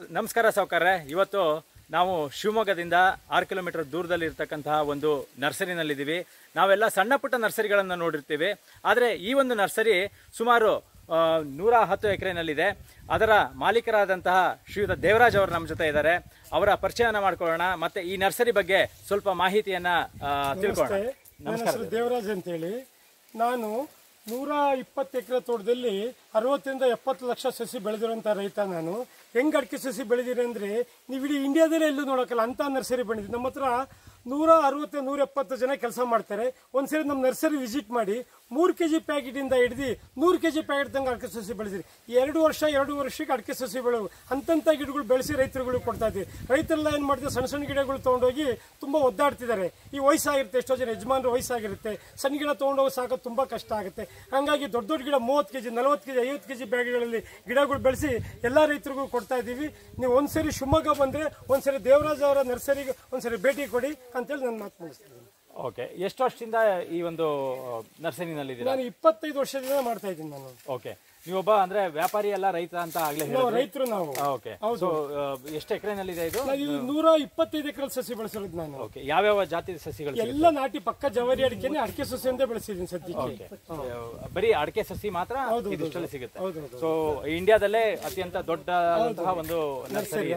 ನಮಸ್ಕಾರ ಸಾವುಕಾರ್ರೆ ಇವತ್ತು ನಾವು ಶಿವಮೊಗ್ಗದಿಂದ ಆರು ಕಿಲೋಮೀಟರ್ ದೂರದಲ್ಲಿ ಇರ್ತಕ್ಕಂತಹ ಒಂದು ನರ್ಸರಿನಲ್ಲಿದ್ದೀವಿ ನಾವೆಲ್ಲ ಸಣ್ಣ ಪುಟ್ಟ ನರ್ಸರಿಗಳನ್ನು ನೋಡಿರ್ತೀವಿ ಆದರೆ ಈ ಒಂದು ನರ್ಸರಿ ಸುಮಾರು ಆ, ನೂರ ಹತ್ತು ಎಕರೆನಲ್ಲಿದೆ ಅದರ ಮಾಲೀಕರಾದಂತಹ ಶ್ರೀಯುತ ದೇವರಾಜ್ ಅವರು ನಮ್ಮ ಜೊತೆ ಇದ್ದಾರೆ ಅವರ ಪರಿಚಯನ ಮಾಡ್ಕೊಳ್ಳೋಣ ಮತ್ತೆ ಈ ನರ್ಸರಿ ಬಗ್ಗೆ ಸ್ವಲ್ಪ ಮಾಹಿತಿಯನ್ನ ಆ, ತಿಳ್ಕೊಳ್ಳೋಣ ನನ್ನ ಹೆಸರು ದೇವರಾಜ್ ಅಂತೇಳಿ ನಾನು ನೂರ ಇಪ್ಪತ್ತು ಎಕರೆ ತೋಟದಲ್ಲಿ ಅರವತ್ತರಿಂದ ಎಪ್ಪತ್ತು ಲಕ್ಷ ಸಸಿ ಬೆಳೆದಿರೋಂಥ ರೈತ ನಾನು ಹೆಂಗ್ ಅಡಿಕೆ ಸಸಿ ಬೆಳೆದಿರಿ ಅಂದ್ರೆ ನೀವು ಇಡೀ ಇಂಡಿಯಾದಲ್ಲೇ ಎಲ್ಲೂ ನೋಡೋಕ್ಕಲ್ಲ ಅಂತ ನರ್ಸರಿ ಬಂದಿದೆ ನಮ್ಮ ಹತ್ರ ನೂರ ಅರವತ್ತು ನೂರ ಎಪ್ಪತ್ತು ಜನ ಕೆಲಸ ಮಾಡ್ತಾರೆ ಒಂದ್ಸರಿ ನಮ್ಮ ನರ್ಸರಿ ವಿಸಿಟ್ ಮಾಡಿ ಮೂರು ಕೆ ಜಿ ಪ್ಯಾಕೆಟಿಂದ ಹಿಡಿದು ನೂರು ಕೆ ಜಿ ಪ್ಯಾಕೆಟ್ ತಂಗ ಅಡಿಕೆ ಸಸಿ ಬೆಳೆದಿರಿ ಎರಡು ವರ್ಷ ಎರಡು ವರ್ಷಕ್ಕೆ ಅಡಿಕೆ ಸಸಿ ಬೆಳೆವು ಅಂತಂತ ಗಿಡಗಳು ಬೆಳೆಸಿ ರೈತರುಗಳು ಕೊಡ್ತಾ ಇದ್ದೀವಿ ರೈತರೆಲ್ಲ ಏನು ಮಾಡ್ತಾರೆ ಸಣ್ಣ ಸಣ್ಣ ಗಿಡಗಳು ತೊಗೊಂಡೋಗಿ ತುಂಬ ಒದ್ದಾಡ್ತಿದ್ದಾರೆ ಈ ವಯಸ್ಸಾಗಿರುತ್ತೆ ಎಷ್ಟೋ ಜನ ಯಜಮಾನರು ವಯಸ್ಸಾಗಿರುತ್ತೆ ಸಣ್ಣ ಗಿಡ ತೊಗೊಂಡೋಗಿ ಸಾಕೋದು ತುಂಬ ಕಷ್ಟ ಆಗುತ್ತೆ ಹಂಗಾಗಿ ದೊಡ್ಡ ದೊಡ್ಡ ಗಿಡ ಮೂವತ್ತು ಕೆಜಿ ನಲವತ್ತು ಕೆಜಿ ಐವತ್ತು ಕೆಜಿ ಬ್ಯಾಗ್ಗಳಲ್ಲಿ ಗಿಡಗಳು ಬೆಳೆಸಿ ಎಲ್ಲ ರೈತರಿಗೂ ಕೊಡ್ತಾ ಇದ್ದೀವಿ ನೀವು ಒಂದ್ಸರಿ ಶಿವಮೊಗ್ಗ ಬಂದ್ರೆ ಒಂದ್ಸರಿ ದೇವರಾಜ್ ಅವರ ನರ್ಸರಿಗೆ ಒಂದ್ಸರಿ ಭೇಟಿ ಕೊಡಿ ಅಂತೇಳಿ ನಾನು ಮಾತು ಮುಗಿಸ್ತೀನಿ ಓಕೆ ಎಷ್ಟು ವರ್ಷದಿಂದ ಈ ಒಂದು ನರ್ಸರಿನಲ್ಲಿದ್ದೀರಾ ನಾನು ಇಪ್ಪತ್ತೈದು ವರ್ಷದಿಂದ ಮಾಡ್ತಾ ಇದ್ದೀನಿ ನಾನು ಓಕೆ ನೀವೊಬ್ಬ ಅಂದ್ರೆ ವ್ಯಾಪಾರಿ ಅಲ್ಲ ರೈತ ಅಂತ ಆಗ್ಲೇ ನಾವು ಹೇಳಿದ್ರಿ ರೈತರು ನಾವು ಓಕೆ ಸೊ ಎಷ್ಟು ಎಕರೆನಲ್ಲಿದೆ ಇದು ನಾವು ಈ ನೂರ ಇಪ್ಪತ್ತೈದು ಎಕರೆ ಸಸಿ ಬೆಳೆಸಿರೋದು ನಾನು ಓಕೆ ಯಾವ್ಯಾವ ಜಾತಿ ಸಸಿಗಳು ಎಲ್ಲ ನಾಟಿ ಪಕ್ಕ ಜವಾರಿ ಅಡಿಕೆನೆ ಅಡಿಕೆ ಸಸಿ ಅಂತ ಬೆಳೆಸಿದ್ದೀನಿ ಸದ್ಯಕ್ಕೆ ಬರೀ ಅಡಿಕೆ ಸಸಿ ಮಾತ್ರ ಇದಿಷ್ಟಲ್ಲಿ ಸಿಗುತ್ತೆ ಹೌದು, ಸೊ ಇಂಡಿಯಾದಲ್ಲೇ ಅತ್ಯಂತ ದೊಡ್ಡದಾದಂತಹ ಒಂದು ನರ್ಸರಿ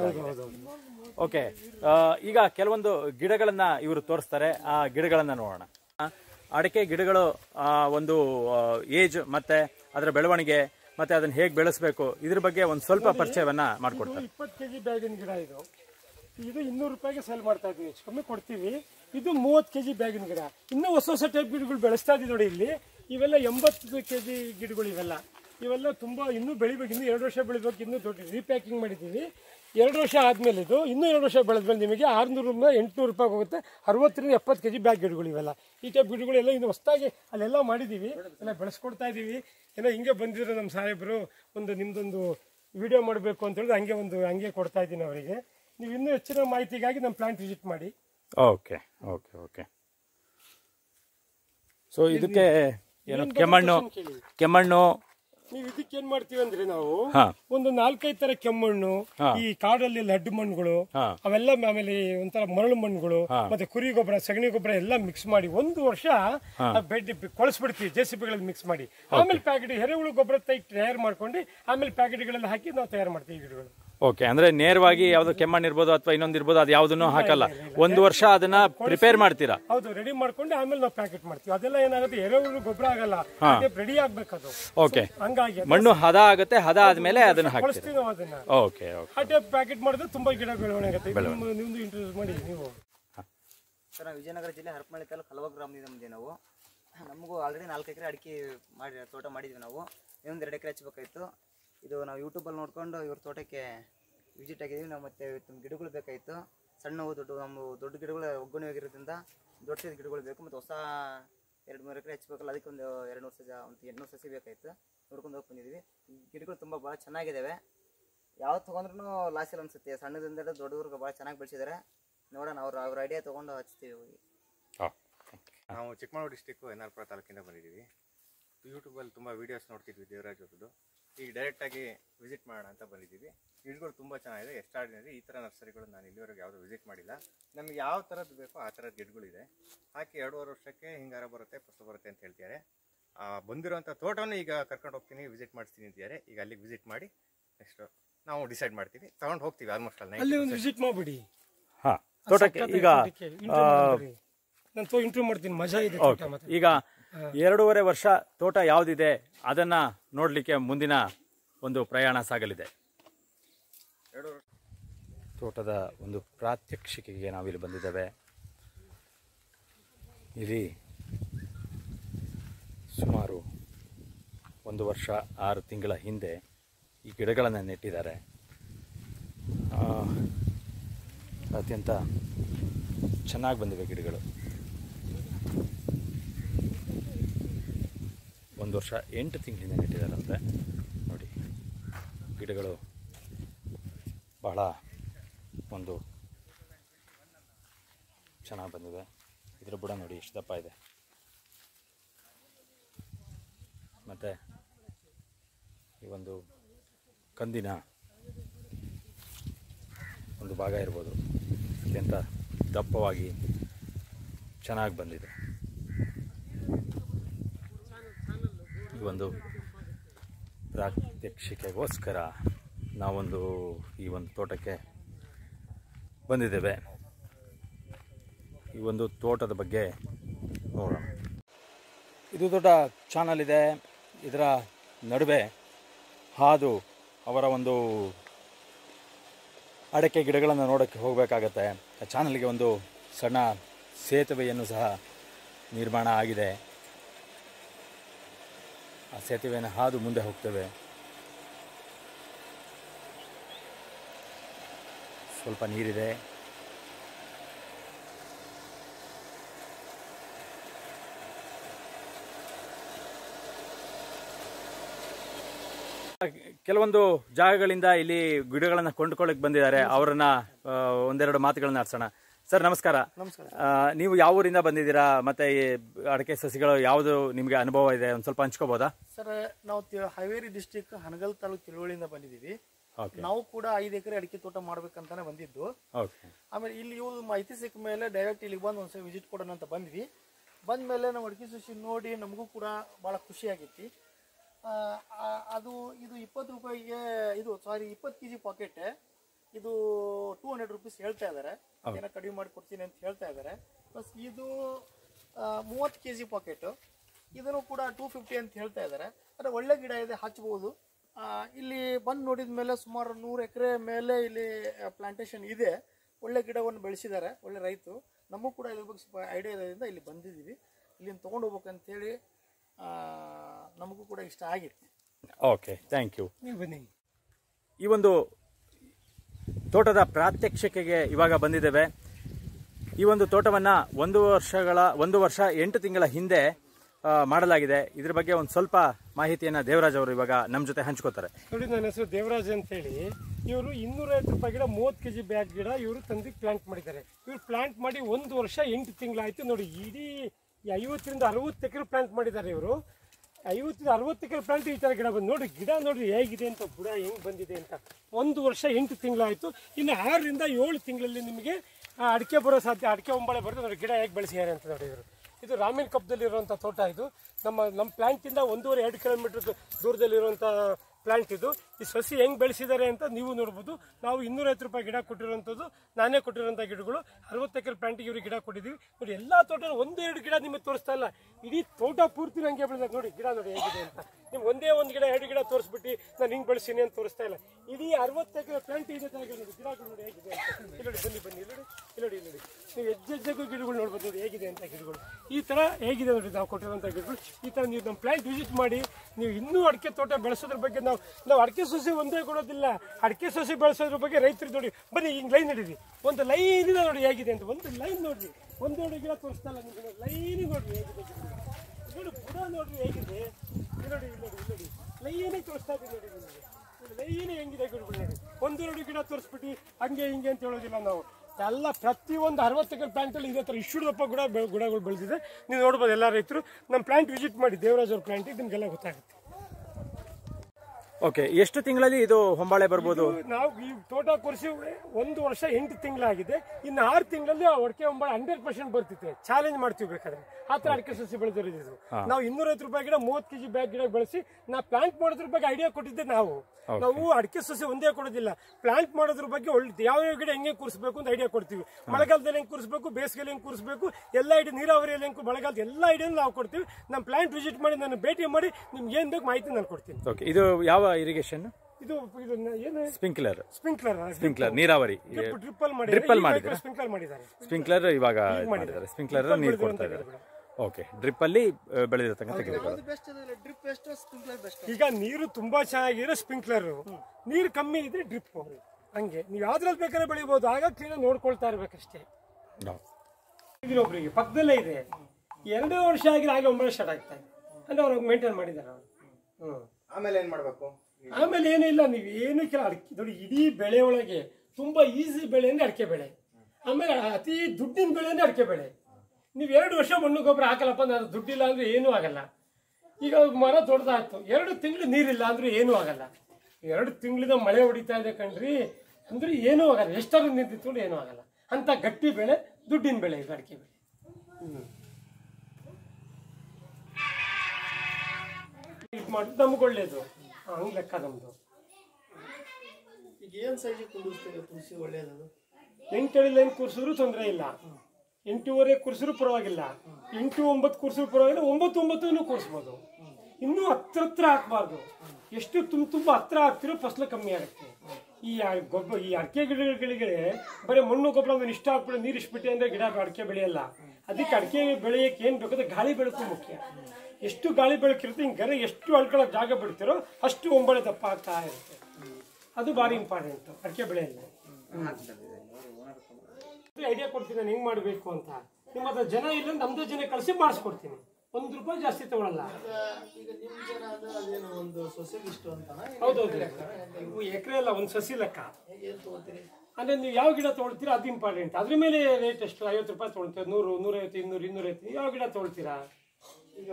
ಓಕೆ ಈಗ ಕೆಲವೊಂದು ಗಿಡಗಳನ್ನ ಇವರು ತೋರಿಸ್ತಾರೆ ಆ ಗಿಡಗಳನ್ನ ನೋಡೋಣ ಆ, ಅಡಿಕೆ ಗಿಡಗಳು ಆ, ಒಂದು ಏಜ್ ಮತ್ತೆ ಅದರ ಬೆಳವಣಿಗೆ ಮತ್ತೆ ಅದನ್ನ ಹೇಗೆ ಬೆಳೆಸಬೇಕು ಇದ್ರ ಬಗ್ಗೆ ಒಂದು ಸ್ವಲ್ಪ ಪರಿಚಯವನ್ನ ಮಾಡ್ಕೊಡ್ತಾರೆ ಇಪ್ಪತ್ತು ಕೆಜಿ ಬ್ಯಾಗಿನ ಗಿಡ ಇದು ಇದು ಇನ್ನೂರು ರೂಪಾಯಿಗೆ ಸೇಲ್ ಮಾಡ್ತಾ ಇದ್ವಿ ಹೆಚ್ಚು ಕಮ್ಮಿ ಕೊಡ್ತೀವಿ ಇದು ಮೂವತ್ತು ಕೆಜಿ ಬ್ಯಾಗಿನ ಗಿಡ ಇನ್ನೂ ಹೊಸ ಹೊಸ ಟೈಪ್ ಗಿಡಗಳು ಬೆಳೆಸ್ತಾ ಇದೀವಿ ನೋಡಿ ಇಲ್ಲಿ ಇವೆಲ್ಲ ಎಂಬತ್ತು ಕೆಜಿ ಗಿಡಗಳು ಇವೆಲ್ಲ ಇವೆಲ್ಲ ತುಂಬಾ ಇನ್ನೂ ಬೆಳಿಬೇಕು ಇನ್ನೂ ಎರಡು ವರ್ಷ ಬೆಳಿಬೇಕು ಇನ್ನೂ ದೊಡ್ಡ ರೀಪ್ಯಾಕಿಂಗ್ ಮಾಡಿದ್ದೀವಿ ಎರಡು ವರ್ಷ ಆದ್ಮೇಲೆ ಇದು ಇನ್ನೂ ಎರಡು ವರ್ಷ ಬೆಳೆದ್ಮೇಲೆ ನಿಮಗೆ ಆರುನೂರಿಂದ ಎಂಟುನೂರು ರೂಪಾಯಿ ಹೋಗುತ್ತೆ ಅರವತ್ತರಿಂದ ಎಪ್ಪತ್ತು ಕೆಜಿ ಬ್ಯಾಗ್ ಗಿಡಗಳು ಇವೆಲ್ಲ ಈ ಟೈಪ್ ಗಿಡಗಳೆಲ್ಲ ಇನ್ನು ಹೊಸದಾಗಿ ಅಲ್ಲೆಲ್ಲ ಮಾಡಿದ್ದೀವಿ ಎಲ್ಲ ಬೆಳೆಸ್ಕೊಡ್ತಾ ಇದ್ದೀವಿ ಏನೋ ಹಿಂಗೆ ಬಂದಿದ್ರು ನಮ್ಮ ಸಾಹೇಬರು ಒಂದು ನಿಮ್ದೊಂದು ವಿಡಿಯೋ ಮಾಡಬೇಕು ಅಂತ ಹೇಳಿದ್ರೆ ಹಂಗೆ ಒಂದು ಹಂಗೆ ಕೊಡ್ತಾ ಇದ್ದೀನಿ ಅವರಿಗೆ ನೀವು ಇನ್ನೂ ಹೆಚ್ಚಿನ ಮಾಹಿತಿಗಾಗಿ ನಮ್ಮ ಪ್ಲಾಂಟ್ ವಿಸಿಟ್ ಮಾಡಿ ಓಕೆ ಓಕೆ ಓಕೆ ಸೊ ಇದಕ್ಕೆ ಏನು ಕೆಮ್ಮಣ್ಣು ಕೇಳಿ ಕೆಮ್ಮಣ್ಣು ನೀವು ಇದಕ್ಕೆ ಏನ್ ಮಾಡ್ತೀವಿ ಅಂದ್ರೆ ನಾವು ಹಾ ಒಂದು ನಾಲ್ಕೈದು ತರ ಕೆಮ್ಮಣ್ಣು ಈ ಕಾಡಲ್ಲಿ ಲಡ್ಡು ಮಣ್ಣುಗಳು ಹಾ. ಅವೆಲ್ಲ ಆಮೇಲೆ ಒಂಥರ ಮರಳು ಮಣ್ಣುಗಳು ಮತ್ತೆ ಕುರಿ ಗೊಬ್ಬರ ಸಗಣಿ ಗೊಬ್ಬರ ಎಲ್ಲ ಮಿಕ್ಸ್ ಮಾಡಿ ಒಂದು ವರ್ಷ ಆ ಬೆಡ್ ಕೊಳಸ್ಬಿಡ್ತೀವಿ ಜೆ ಸಿ ಪಿಗಳಲ್ಲಿ ಮಿಕ್ಸ್ ಮಾಡಿ ಆಮೇಲೆ ಪ್ಯಾಕೆಟ್ ಎರೆಹುಳು ಗೊಬ್ಬರ ತಯಾರು ಮಾಡ್ಕೊಂಡು ಆಮೇಲೆ ಪ್ಯಾಕೆಟ್ಗಳೆಲ್ಲ ಹಾಕಿ ನಾವು ತಯಾರು ಮಾಡ್ತೀವಿ ಈ ಗಿಡಗಳು ಓಕೆ ಅಂದ್ರೆ ನೇರವಾಗಿ ಯಾವ್ದು ಕೆಮ್ಮಣ್ಣು ಇರ್ಬೋದು ಅಥವಾ ಇನ್ನೊಂದು ಇರ್ಬೋದು ಅದು ಯಾವ್ದನ್ನು ಹಾಕಲ್ಲ ಒಂದು ವರ್ಷ ಅದನ್ನ ಪ್ರಿಪೇರ್ ಮಾಡ್ತೀರಾ ಹೌದು ರೆಡಿ ಮಾಡ್ಕೊಂಡು ಆಮೇಲೆ ನಾವು ಪ್ಯಾಕೆಟ್ ಮಾಡ್ತೀವಿ ಅದೆಲ್ಲ ಏನಾಗುತ್ತೆ ಎರೆಹುಳು ಗೊಬ್ಬರ ಆಗಲ್ಲ ರೆಡಿ ಆಗ್ಬೇಕು ಅದು ಓಕೆ ಹಂಗಾಗಿ ಅದು ಮಣ್ಣು ಹದ ಆಗುತ್ತೆ ಹದ ಆದ್ಮೇಲೆ ಅದನ್ನ ಹಾಕ್ತೀರಾ ಕೊಳಿಸ್ತೀವಿ ನಾವು ಅದನ್ನ ಓಕೆ ಓಕೆ ಆ ಟೈಪ್ ಪ್ಯಾಕೆಟ್ ಮಾಡಿದ್ರೆ ತುಂಬಾ ಗಿಡ ಬೆಳವಣಿಗೆ ಆಗುತ್ತೆ ನಿಮ್ಮ- ನಿಮ್ದು ಇಂಟ್ರೊಡ್ಯೂಸ್ ಮಾಡಿ ನೀವು ಸರ್ ನಾವು ವಿಜಯನಗರ ಜಿಲ್ಲೆ ಹರಪನಹಳ್ಳಿ ತಾಲೂಕು ಹಲವ ಗ್ರಾಮದಿಂದ ಬಂದಿದ್ದೀವಿ ನಾವು ನಮಗೂ ಆಲ್ರೆಡಿ ನಾಲ್ಕು ಎಕರೆ ಅಡಿಕೆ ಮಾಡಿ ತೋಟ ಮಾಡಿದ್ವಿ ನಾವು ಇನ್ನೊಂದು ಎರಡು ಎಕರೆ ಹಚ್ಬೇಕಾಯ್ತು ಇದು ನಾವು ಯೂಟ್ಯೂಬಲ್ಲಿ ನೋಡ್ಕೊಂಡು ಇವ್ರ ತೋಟಕ್ಕೆ ವಿಸಿಟ್ ಆಗಿದ್ದೀವಿ ನಾವು ಮತ್ತೆ ಇವತ್ತು ಗಿಡಗಳು ಬೇಕಾಯಿತು ಸಣ್ಣವು ದೊಡ್ಡ ನಮ್ಮ ದೊಡ್ಡ ಗಿಡಗಳು ಒಗ್ಗಣಿಯಾಗಿರೋದ್ರಿಂದ ದೊಡ್ಡ size ಗಿಡಗಳು ಬೇಕು ಮತ್ತು ಹೊಸ ಎರಡು ಮೂರು ಎಕರೆ ಹಚ್ಬೇಕಲ್ಲ ಅದಕ್ಕೆ ಒಂದು ಎರಡು ನೂರು ಸಜ ಒಂದು ಎಂಟುನೂರು ಸಸಿ ಬೇಕಾಯಿತು ನೋಡ್ಕೊಂಡು ಹೋಗಿ ಬಂದಿದ್ವಿ ಗಿಡಗಳು ತುಂಬ ಭಾಳ ಚೆನ್ನಾಗಿದ್ದಾವೆ ಯಾವ್ದು ತೊಗೊಂಡ್ರು ಲಾಸ್ ಇಲ್ಲ ಅನ್ಸುತ್ತೆ ಸಣ್ಣದಿಂದ ಹಿಡ್ದು ದೊಡ್ಡವ್ರಿಗೆ ಭಾಳ ಚೆನ್ನಾಗಿ ಬೆಳೆಸಿದ್ದಾರೆ ನೋಡೋಣ ಅವ್ರ ಅವ್ರ ಐಡಿಯಾ ತೊಗೊಂಡು ಹಚ್ತೀವಿ ಹೋಗಿ ನಾವು ಚಿಕ್ಕಮಗಳೂರು ಡಿಸ್ಟಿಕ್ಕು ಎನ್ ಆರ್ ಪುರ ತಾಲೂಕಿಂದ ಬಂದಿದ್ದೀವಿ ಯೂಟ್ಯೂಬಲ್ಲಿ ತುಂಬ ವೀಡಿಯೋಸ್ ನೋಡ್ತಿದ್ವಿ ದೇವರಾಜ್ ಅವ್ರದ್ದು ಈಗ ಡೈರೆಕ್ಟಾಗಿ ವಿಸಿಟ್ ಮಾಡೋಣ ಅಂತ ಬಂದಿದ್ದೀವಿ ಗಿಡಗಳು ತುಂಬ ಚೆನ್ನಾಗಿದೆ ಎಕ್ಸ್ಟ್ರಾಡಿನರಿ ಈ ಥರ ನರ್ಸರಿಗಳು ನಾನು ಇಲ್ಲಿವರೆಗೆ ಯಾವುದೂ ವಿಸಿಟ್ ಮಾಡಿಲ್ಲ ನಮಗೆ ಯಾವ ಥರದ್ದು ಬೇಕೋ ಆ ಥರದ ಗಿಡಗಳಿದೆ ಹಾಕಿ ಎರಡೂವರೆ ವರ್ಷಕ್ಕೆ ಹಿಂಗಾರ ಬರುತ್ತೆ ಫಸಲು ಬರುತ್ತೆ ಅಂತ ಹೇಳ್ತಿದ್ದಾರೆ ಆ, ಬಂದಿರೋಂಥ ತೋಟವನ್ನು ಈಗ ಕರ್ಕೊಂಡು ಹೋಗ್ತೀನಿ ವಿಸಿಟ್ ಮಾಡಿಸ್ತೀನಿ ಅಂತಿದ್ದಾರೆ ಈಗ ಅಲ್ಲಿಗೆ ವಿಸಿಟ್ ಮಾಡಿ ನೆಕ್ಸ್ಟ್ ನಾವು ಡಿಸೈಡ್ ಮಾಡ್ತೀವಿ ತಗೊಂಡು ಹೋಗ್ತೀವಿ ಆಲ್ಮೋಸ್ಟ್ ಅಲ್ಲಿ ಅಲ್ಲಿ ಒಂದು ವಿಸಿಟ್ ಮಾಡ್ಬಿಡಿ ಹಾ ತೋಟಕ್ಕೆ ಈಗ ನಾನು ಇಂಟ್ರೂ ಮಾಡ್ತೀನಿ ಮಜಾ ಇದೆ ತೋಟ ಮಾತ್ರ. ಈಗ ಎರಡೂವರೆ ವರ್ಷ ತೋಟ ಯಾವ್ದಿದೆ ಅದನ್ನ ನೋಡ್ಲಿಕ್ಕೆ ಮುಂದಿನ ಒಂದು ಪ್ರಯಾಣ ಸಾಗಲಿದೆ ತೋಟದ ಒಂದು ಪ್ರಾತ್ಯಕ್ಷಿಕೆಗೆ ನಾವಿಲ್ಲಿ ಬಂದಿದ್ದೇವೆ ಇಲ್ಲಿ ಸುಮಾರು ಒಂದು ವರ್ಷ ಆರು ತಿಂಗಳ ಹಿಂದೆ ಈ ಗಿಡಗಳನ್ನು ನೆಟ್ಟಿದ್ದಾರೆ ಆ, ಅತ್ಯಂತ ಚೆನ್ನಾಗಿ ಬಂದಿವೆ ಗಿಡಗಳು ಒಂದು ವರ್ಷ ಎಂಟು ತಿಂಗಳಿಂದ ನೆಟ್ಟಿದ್ದಾರಂತೆ ನೋಡಿ ಗಿಡಗಳು ಬಹಳ ಒಂದು ಚೆನ್ನಾಗಿ ಬಂದಿವೆ ಇದರ ಬುಡ ನೋಡಿ ಎಷ್ಟು ದಪ್ಪ ಇದೆ ಮತ್ತು ಈ ಒಂದು ಕಂದಿನ ಒಂದು ಭಾಗ ಇರ್ಬೋದು ಅತ್ಯಂತ ದಪ್ಪವಾಗಿ ಚೆನ್ನಾಗಿ ಬಂದಿದೆ ಈ ಒಂದು ಪ್ರಾತ್ಯಕ್ಷಿಕೆಗೋಸ್ಕರ ನಾವೊಂದು ಈ ಒಂದು ತೋಟಕ್ಕೆ ಬಂದಿದ್ದೇವೆ ಈ ಒಂದು ತೋಟದ ಬಗ್ಗೆ ನೋಡೋಣ ಇದು ದೊಡ್ಡ ಚಾನಲ್ ಇದೆ ಇದರ ನಡುವೆ ಹಾದು ಅವರ ಒಂದು ಅಡಕೆ ಗಿಡಗಳನ್ನು ನೋಡೋಕ್ಕೆ ಹೋಗಬೇಕಾಗತ್ತೆ ಆ ಚಾನಲ್ಗೆ ಒಂದು ಸಣ್ಣ ಸೇತುವೆಯನ್ನು ಸಹ ನಿರ್ಮಾಣ ಆಗಿದೆ ಆ ಸೇತುವೆಯನ್ನು ಹಾದು ಮುಂದೆ ಹೋಗ್ತೇವೆ ಸ್ವಲ್ಪ ನೀರಿದೆ ಕೆಲವೊಂದು ಜಾಗಗಳಿಂದ ಇಲ್ಲಿ ಗಿಡಗಳನ್ನ ಕೊಂಡ್ಕೊಳ್ಳಕ್ ಬಂದಿದ್ದಾರೆ ಅವರನ್ನ ಆ, ಒಂದೆರಡು ಮಾತುಗಳನ್ನ ಆಡ್ಸೋಣ ಸರ್ ನಮಸ್ಕಾರ ಆ, ನೀವು ಯಾವ ಊರಿಂದ ಬಂದಿದ್ದೀರಾ ಮತ್ತೆ ಈ ಅಡಕೆ ಸಸಿಗಳು ಯಾವುದು ನಿಮ್ಗೆ ಅನುಭವ ಇದೆ ಒಂದ್ ಸ್ವಲ್ಪ ಹಂಚ್ಕೋಬೋದಾ ಸರ್ ನಾವು ತಿ- ಹಾವೇರಿ ಡಿಸ್ಟಿಕ್ ಹನಗಲ್ ತಾಲೂಕು ತಿಳುವಳಿಯಿಂದ ಬಂದಿದ್ದೀವಿ ಓಕೆ ನಾವು ಕೂಡ ಐದು ಎಕರೆ ಅಡಿಕೆ ತೋಟ ಮಾಡ್ಬೇಕಂತಾನೆ ಬಂದಿದ್ದು ಓಕೆ ಆಮೇಲೆ ಇಲ್ಲಿ ಇವ್ರು ಮಾಹಿತಿ ಸಿಕ್ಕ ಮೇಲೆ ಡೈರೆಕ್ಟ್ ಇಲ್ಲಿಗೆ ಬಂದು ಒಂದ್ಸಲ ವಿಸಿಟ್ ಕೊಡೋಣ ಅಂತ ಬಂದ್ವಿ ಬಂದ ಮೇಲೆ ನಾವು ಅಡಿಕೆ ಸುಶಿ ನೋಡಿ ನಮಗೂ ಕೂಡ ಭಾಳ ಖುಷಿ ಆಗೈತಿ ಆ, ಆ, ಅದು ಇದು ಇಪ್ಪತ್ತು ರೂಪಾಯಿಗೆ ಇದು ಸಾರಿ ಇಪ್ಪತ್ತು ಕೆ ಜಿ ಪಾಕೆಟ್ ಇದು ಟೂ ಹಂಡ್ರೆಡ್ ರುಪೀಸ್ ಹೇಳ್ತಾ ಇದ್ದಾರೆ ಏನೋ ಕಡಿಮೆ ಮಾಡಿ ಕೊಡ್ತೀನಿ ಅಂತ ಹೇಳ್ತಾ ಇದ್ದಾರೆ ಪ್ಲಸ್ ಇದು ಮೂವತ್ತು ಕೆ ಜಿ ಪಾಕೆಟು ಇದನ್ನು ಕೂಡ ಟೂ ಫಿಫ್ಟಿ ಅಂತ ಹೇಳ್ತಾ ಇದ್ದಾರೆ ಆದರೆ ಒಳ್ಳೆ ಗಿಡ ಇದೆ ಹಚ್ಬೋದು ಆ, ಇಲ್ಲಿ ಬಂದು ನೋಡಿದ ಮೇಲೆ ಸುಮಾರು ನೂರು ಎಕರೆ ಮೇಲೆ ಇಲ್ಲಿ ಪ್ಲಾಂಟೇಶನ್ ಇದೆ ಒಳ್ಳೆ ಗಿಡವನ್ನು ಬೆಳೆಸಿದ್ದಾರೆ ಒಳ್ಳೆ ರೈತರು ನಮಗೂ ಕೂಡ ಇದ್ರ ಬಗ್ಗೆ ಸ್ವಲ್ಪ ಐಡಿಯಾ ಇರೋದ್ರಿಂದ ಇಲ್ಲಿ ಬಂದಿದ್ದೀವಿ ಇಲ್ಲಿಂದ ತೊಗೊಂಡು ಹೋಗ್ಬೇಕಂತೇಳಿ ಆ, ನಮಗೂ ಕೂಡ ಇಷ್ಟ ಆಗಿತ್ತು ಓಕೆ ಥ್ಯಾಂಕ್ ಯು ನೀವು ಬನ್ನಿ ಈ ಒಂದು ತೋಟದ ಪ್ರಾತ್ಯಕ್ಷಿಕೆಗೆ ಇವಾಗ ಬಂದಿದ್ದೇವೆ ಈ ಒಂದು ತೋಟವನ್ನ ಒಂದು ವರ್ಷಗಳ ಒಂದು ವರ್ಷ ಎಂಟು ತಿಂಗಳ ಹಿಂದೆ ಆ, ಮಾಡಲಾಗಿದೆ ಇದ್ರ ಬಗ್ಗೆ ಒಂದು ಸ್ವಲ್ಪ ಮಾಹಿತಿಯನ್ನ ದೇವರಾಜ್ ಅವರು ಇವಾಗ ನಮ್ಮ ಜೊತೆ ಹಂಚ್ಕೋತಾರೆ ನೋಡಿ ನನ್ನ ಹೆಸರು ದೇವರಾಜ್ ಅಂತ ಹೇಳಿ ಇವರು ಇನ್ನೂರೈವತ್ತು ರೂಪಾಯಿ ಗಿಡ ಮೂವತ್ತು ಕೆಜಿ ಬ್ಯಾಗ್ ಗಿಡ ಇವರು ತಂದು ಪ್ಲಾಂಟ್ ಮಾಡಿದ್ದಾರೆ ಇವರು ಪ್ಲಾಂಟ್ ಮಾಡಿ ಒಂದು ವರ್ಷ ಎಂಟು ತಿಂಗಳಾಯ್ತು ನೋಡಿ ಇಡೀ ಈ ಐವತ್ತರಿಂದ ಅರವತ್ತು ಎಕರೆ ಪ್ಲಾಂಟ್ ಮಾಡಿದ್ದಾರೆ ಇವರು ಐವತ್ತರಿಂದ ಅರವತ್ತು ಎಕರೆ ಪ್ಲಾಂಟ್ ಈ ಥರ ಗಿಡ ಬಂದು ನೋಡಿ ಗಿಡ ನೋಡ್ರಿ ಹೇಗಿದೆ ಅಂತ ಬುಡ ಹೆಂಗ್ ಬಂದಿದೆ ಅಂತ ಒಂದು ವರ್ಷ ಎಂಟು ತಿಂಗಳಾಯ್ತು ಇನ್ನು ಆರರಿಂದ ಏಳು ತಿಂಗಳಲ್ಲಿ ನಿಮಗೆ ಆ, ಅಡಿಕೆ ಬರೋ ಸಾಧ್ಯ ಅಡಿಕೆ ಒಂಬಳೆ ಬರುತ್ತೆ ನೋಡಿ ಗಿಡ ಹೇಗೆ ಬೆಳೆಸಿದ್ದಾರೆ ಅಂತ ನೋಡಿ ಇವರು ಇದು ರಾಮೀನ್ ಕಪ್ಪದಲ್ಲಿರುವಂಥ ತೋಟ ಇದು ನಮ್ಮ ನಮ್ಮ ಪ್ಲಾಂಟಿಂದ ಒಂದೂವರೆ ಎರಡು ಕಿಲೋಮೀಟರ್ ದೂರದಲ್ಲಿರುವಂಥ ಪ್ಲಾಂಟ್ ಇದು ಈ ಸಸಿ ಹೆಂಗ್ ಬೆಳೆಸಿದ್ದಾರೆ ಅಂತ ನೀವು ನೋಡ್ಬೋದು ನಾವು ಇನ್ನೂರೈವತ್ತು ರೂಪಾಯಿ ಗಿಡ ಕೊಟ್ಟಿರುವಂಥದ್ದು ನಾನೇ ಕೊಟ್ಟಿರುವಂಥ ಗಿಡಗಳು ಅರವತ್ತು ಎಕರೆ ಪ್ಲಾಂಟಿಗೆ ಇವ್ರಿಗೆ ಗಿಡ ಕೊಟ್ಟಿದ್ದೀವಿ ನೋಡಿ ಎಲ್ಲ ತೋಟ ಒಂದೆರಡು ಗಿಡ ನಿಮಗೆ ತೋರಿಸ್ತಾ ಇಲ್ಲ ಇಡೀ ತೋಟ ಪೂರ್ತಿ ನಂಗೆ ಬೆಳೆದ ನೋಡಿ ಗಿಡ ನೋಡಿ ಹೇಗಿದೆ ಅಂತ ನಿಮ್ಗೆ ಒಂದೇ ಒಂದು ಗಿಡ ಎರಡು ಗಿಡ ತೋರಿಸ್ಬಿಟ್ಟು ನಾನು ಹಿಂಗೆ ಬೆಳೆಸೀನಿ ಅಂತ ತೋರಿಸ್ತಾ ಇಲ್ಲ ಇಡೀ ಅರವತ್ತು ಎಕರೆ ಪ್ಲಾಂಟ್ ಇದೆ ತರ ನೋಡಿ ಗಿಡಗಳು ನೋಡಿ ಹೇಗಿದೆ ಅಂತ ಇಲ್ಲಿ ನೋಡಿ ಬನ್ನಿ ಬನ್ನಿ ಇಲ್ಲಿ ನೋಡಿ ಇಲ್ಲಿ ನೋಡಿ ಇಲ್ಲಿ ನೋಡಿ ನೀವು ಹೆಜ್ಜೆಜ್ಜೆಗೂ ಗಿಡಗಳು ನೋಡ್ಬೋದು ನೋಡಿ ಹೇಗಿದೆ ಅಂತ ಗಿಡಗಳು ಈ ಥರ ಹೇಗಿದೆ ನೋಡಿ ನಾವು ಕೊಟ್ಟಿರುವಂಥ ಗಿಡಗಳು ಈ ಥರ ನೀವು ನಮ್ಮ ಪ್ಲಾಂಟ್ ವಿಸಿಟ್ ಮಾಡಿ ನೀವು ಇನ್ನೂ ಅಡಿಕೆ ತೋಟ ಬೆಳೆಸೋದ್ರ ಬಗ್ಗೆ ನಾವು ನಾವು ಅಡಿಕೆ ಸೊಸೆ ಒಂದೇ ಕೊಡೋದಿಲ್ಲ ಅಡಿಕೆ ಸೊಸೆ ಬೆಳೆಸೋದ್ರ ಬಗ್ಗೆ ರೈತರು ನೋಡಿ ಬನ್ನಿ ಹಿಂಗೆ ಲೈನ್ ನಡೀರಿ ಒಂದು ಲೈನ್ ನೋಡಿ ಹೇಗಿದೆ ಅಂತ ಒಂದು ಲೈನ್ ನೋಡ್ರಿ ಒಂದೆರಡು ಗಿಡ ತೋರಿಸ್ತಾ ಇಲ್ಲ ನಿಮಗೆ ಲೈನ್ ನೋಡ್ರಿ ಹೇಗಿದೆ ಗಿಡಗಳು. ನೋಡಿ ಬುಡ ನೋಡ್ರಿ ಹೇಗಿದೆ ಇಲ್ಲಿ ನೋಡಿ ಇಲ್ಲಿ ನೋಡಿ ಇಲ್ಲಿ ನೋಡಿ ಲೈನಿಗೆ ತೋರಿಸ್ತಾ ಇದ್ದೀನಿ ನೋಡಿ ನಿಮಗೆ ಲೈನ್ ಹೆಂಗಿದೆ ಗಿಡಗಳು ನೋಡಿ ಒಂದೆರಡು ಗಿಡ ತೋರಿಸ್ಬಿಟ್ಟು ಹಂಗೆ ಹಿಂಗೆ ಅಂತ ಹೇಳೋದಿಲ್ಲ ನಾವು ಎಲ್ಲ ಪ್ರತಿಯೊಂದು ಅರವತ್ತು ಎಕರೆ ಪ್ಲಾಂಟಲ್ಲಿ ಇದೇ ಥರ ಇಷ್ಟುದಪ್ಪ ಕೂಡ ಬೆ- ಗಿಡಗಳು ಬೆಳೆದಿದೆ ನೀವು ನೋಡ್ಬೋದು ಎಲ್ಲ ರೈತರು ನಮ್ಮ ಪ್ಲಾಂಟ್ ವಿಸಿಟ್ ಮಾಡಿ ದೇವರಾಜ್ ಅವ್ರ ಪ್ಲಾಂಟಿಗೆ ನಿಮಗೆಲ್ಲ ಗೊತ್ತಾಗುತ್ತೆ ಓಕೆ ಎಷ್ಟು ತಿಂಗಳಲ್ಲಿ ಇದು ಹೊಂಬಾಳೆ ಬರ್ಬೋದು ಇದು ನಾವು ಈ ತೋಟ ಕೊರಿಸಿ ಒಂದು ವರ್ಷ ಎಂಟು ತಿಂಗಳಾಗಿದೆ ಇನ್ನು ಆರು ತಿಂಗಳಲ್ಲಿ ಆ ಒಡಕೆ ಒಂಬಳ ಹಂಡ್ರೆಡ್ ಪರ್ಸೆಂಟ್ ಬರ್ತಿತ್ತು ಚಾಲೆಂಜ್ ಮಾಡ್ತೀವಿ ಬೇಕಾದ್ರೆ ಆ ಥರ ಅಡಿಕೆ ಸಸಿ ಬೆಳೆದಿರೋದು ಇದು ನಾವು ಇನ್ನೂರೈವತ್ತು ರೂಪಾಯಿ ಗಿಡ ಮೂವತ್ತು ಕೆಜಿ ಬ್ಯಾಗ್ ಗಿಡ ಬೆಳೆಸಿ ನಾ ಪ್ಲಾಂಟ್ ಮಾಡೋದ್ರ ಬಗ್ಗೆ ಐಡಿಯಾ ಕೊಟ್ಟಿದ್ದೆ ನಾವು ನಾವು ಅಡಿಕೆ ಸಸಿ ಒಂದೇ ಕೊಡೋದಿಲ್ಲ ಪ್ಲಾಂಟ್ ಮಾಡೋದ್ರ ಬಗ್ಗೆ ಒಳ್ಳೆ ಯಾವ ಯಾವ ಗಿಡ ಹೆಂಗೆ ಕೂರಿಸ್ಬೇಕು ಅಂತ ಐಡಿಯಾ ಕೊಡ್ತೀವಿ ಮಳೆಗಾಲದಲ್ಲಿ ಹೆಂಗೆ ಕೂರಿಸ್ಬೇಕು ಬೇಸಿಗೆಯಲ್ಲಿ ಹೆಂಗೆ ಕೂರಿಸ್ಬೇಕು ಎಲ್ಲ ಐಡಿಯಾ ನೀರಾವರಿಯಲ್ಲಿ ಹೆಂಗೆ ಮಳೆಗಾಲದ ಎಲ್ಲ ಐಡಿಯಾ ನಾವು ಕೊಡ್ತೀವಿ ನಮ್ಮ ಪ್ಲಾಂಟ್ ವಿಸಿಟ್ ಮಾಡಿ ನಾನು ಭೇಟಿ ಮಾಡಿ ನಿಮ್ಗೆ ಏನು ಬೇಕು ಮಾಹಿತಿ ನಾನು ಕೊಡ್ತೀನಿ ಓಕೆ ಇದು ಯಾವ ಇರಿಗೇಷನ್ ಇದು ಇದು ಏನು ಸ್ಪ್ರಿಂಕ್ಲರ್ ಸ್ಪ್ರಿಂಕ್ಲರ್ ಸ್ಪ್ರಿಂಕ್ಲರ್ ನೀರಾವರಿ ಟ್ರಿಪ್ಪಲ್ ಮಾಡಿ Drip ಅಲ್ಲಿ ಮಾಡಿದ್ದೀರಾ? ಸ್ಪ್ರಿಂಕ್ಲರ್ ಮಾಡಿದ್ದಾರೆ ಸ್ಪ್ರಿಂಕ್ಲರ್ ಇವಾಗ ಇದ್ ಮಾಡಿದ್ದಾರೆ ಸ್ಪ್ರಿಂಕ್ಲರ್ ನೀರು ಕೊಡ್ತಾ ಇದ್ದಾರೆ ಓಕೆ ಡ್ರಿಪ್ ಅಲ್ಲಿ ಆ, ಬೆಳೆದಿರ್ತಕ್ಕಂಥ ಗಿಡಗಳು best drip best sprinkler best ಈಗ ನೀರು ತುಂಬಾ ಚೆನ್ನಾಗಿರೋ ಸ್ಪ್ರಿಂಕ್ಲರ್ ನೀರು ಕಮ್ಮಿ ಇದ್ರೆ ಡ್ರಿಪ್ ಹಂಗೆ ನೀವು ಯಾವ್ದ್ರಲ್ಲಿ ಬೇಕಾದ್ರೆ ಬೆಳಿಬೋದು ಆಗ ಕ್ಲೀನ್ ನೋಡ್ಕೊಳ್ತಾ ಇರ್ಬೇಕಷ್ಟೇ ಹೌದು. ಈಗಿನ ಒಬ್ರಿಗೆ ಪಕ್ಕದಲ್ಲೇ ಇದೆ ಎರಡೇ ವರ್ಷ ಆಗಿದೆ ಹಾಗೆ ಒಂಬಳೆ ಸ್ಟಾರ್ಟ್ ಆಗ್ತಾ ಇದೆ ಅಂದ್ರೆ ಅವ್ರು ಮೇಂಟೈನ್ ಮಾಡಿದ್ದಾರೆ ಅವ್ರು ಹ್ಮ್ ಆಮೇಲೆ ಏನ್ ಮಾಡ್ಬೇಕು ಆಮೇಲೆ ಏನೂ ಇಲ್ಲ ನೀವು ಏನು ಕೆಲ ಅಡಿಕೆ ನೋಡಿ ಇಡೀ ಬೆಳೆ ಒಳಗೆ ತುಂಬಾ ಈಸಿ ಬೆಳೆ ಅಂದ್ರೆ ಅಡಿಕೆ ಬೆಳೆ ಆಮೇಲೆ ಅತಿ ದುಡ್ಡಿನ ಬೆಳೆ ಅಂದ್ರೆ ಅಡಿಕೆ ಬೆಳೆ ನೀವು ಎರಡು ವರ್ಷ ಮಣ್ಣು ಗೊಬ್ಬರ ಹಾಕಲ್ಲಪ್ಪ ನಾನು ದುಡ್ಡಿಲ್ಲ ಅಂದ್ರೆ ಏನೂ ಆಗಲ್ಲ ಈಗ ಮರ ದೊಡ್ಡದಾಯ್ತು ಎರಡು ತಿಂಗಳು ನೀರಿಲ್ಲ ಅಂದ್ರೆ ಏನೂ ಆಗಲ್ಲ ಎರಡು ತಿಂಗಳಿಂದ ಮಳೆ ಹೊಡಿತಾ ಇದೆ ಕಣ್ರಿ ಅಂದ್ರೆ ಏನೂ ಆಗಲ್ಲ ಎಷ್ಟಾದ್ರೂ ನಿಂತಿತ್ತು ಏನೂ ಆಗಲ್ಲ ಅಂತ ಗಟ್ಟಿ ಬೆಳೆ ದುಡ್ಡಿನ ಬೆಳೆ ಇದು ಅಡಿಕೆ ಬೆಳೆ ಹ್ಮ್. ಇದು ಮಾಡಿದ್ರೆ ನಮ್ಗೆ ಒಳ್ಳೇದು ಹಂಗೆ ಲೆಕ್ಕ ನಮ್ದು ಈಗ ಏನ್ ಸೈಜ್ ಕುಂಡಿಸ್ತೀವಿ ತುಳಸಿ ಒಳ್ಳೇದದು ಎಂಟಡಿ ಲೈನ್ ಕೂರ್ಸಿದ್ರು ತೊಂದರೆ ಇಲ್ಲ ಎಂಟೂವರೆ ಕೂರ್ಸಿದ್ರು ಪರವಾಗಿಲ್ಲ ಎಂಟು ಒಂಬತ್ತು ಕೂರ್ಸಿದ್ರು ಪರವಾಗಿಲ್ಲ ಒಂಬತ್ತು ಒಂಬತ್ತು ಕೂರಿಸ್ಬೋದು ಇನ್ನೂ ಹತ್ರ ಹತ್ರ ಹಾಕ್ಬಾರ್ದು ಎಷ್ಟು ತುಂಬ ತುಂಬ ಹತ್ರ ಹಾಕ್ತಿರೋ ಫಸಲು ಕಮ್ಮಿ ಆಗುತ್ತೆ ಈ ಆ ಗೊಬ್ಬರ ಈ ಅಡಿಕೆ ಗಿಡಗಳಿಗೆ ಬರೀ ಮಣ್ಣು ಗೊಬ್ಬರ ಒಂದು ಇಷ್ಟ ಹಾಕ್ಬಿಟ್ಟು ನೀರು ಇಷ್ಟ್ಬಿಟ್ಟೆ ಅಂದ್ರೆ ಗಿಡ ಅಡಿಕೆ ಬೆಳೆಯಲ್ಲ ಅದಕ್ಕೆ ಅಡಿಕೆ ಬೆಳೆಯಕ್ಕೆ ಏನು ಬೇಕಾದ್ರೆ ಗಾಳಿ ಬೆಳಕು ಮುಖ್ಯ ಎಷ್ಟು ಗಾಳಿ ಬೆಳಕಿರುತ್ತೆ ಹಿಂಗೆ ಗರೆ ಎಷ್ಟು ಅಳ್ಕೊಳ್ಳೋಕೆ ಜಾಗ ಬಿಡ್ತಿರೋ ಅಷ್ಟು ಒಂಬಳೆ ದಪ್ಪ ಆಗ್ತಾ ಇರುತ್ತೆ ಅದು ಭಾರಿ ಇಂಪಾರ್ಟೆಂಟ್ ಅಡಿಕೆ ಬೆಳೆಯಲ್ಲಿ ಐಡಿಯಾ ಕೊಡ್ತೀನಿ ನಾನು ಹೆಂಗ್ ಮಾಡಬೇಕು ಅಂತ ನಿಮ್ಮ ಹತ್ರ ಜನ ಇಲ್ಲ ನಮ್ದು ಜನ ಕಳಿಸಿ ಮಾಡಿಸ್ಕೊಡ್ತೀನಿ ಒಂದು ರೂಪಾಯಿ ಜಾಸ್ತಿ ತಗೊಳಲ್ಲ ಈಗ ಈಗ ನಿಮ್ ಜನ ಅಂದ್ರೆ ಅದೇನು ಒಂದು ಸೊಸೆಗೆ ಇಷ್ಟು ಅಂತಾನ ಹೌದೌದು ಎಕರೆ ಅಲ್ಲ ಒಂದು ಸಸಿ ಲೆಕ್ಕ ಏನ್ ತಗೋತೀರಿ ಅಂದ್ರೆ ನೀವು ಯಾವ ಗಿಡ ತೊಗೊಳ್ತೀರಾ ಅದು ಇಂಪಾರ್ಟೆಂಟ್ ಅದ್ರ ಮೇಲೆ ರೇಟ್ ಎಷ್ಟು ಐವತ್ತು ರೂಪಾಯಿ ತೊಗೊಳ್ತೀರಾ ನೂರು ನೂರೈವತ್ತು ಇನ್ನೂರು ಇನ್ನೂರೈವತ್ತು ಯಾವ ಗಿಡ ತೊಗೊಳ್ತೀರಾ ಈಗ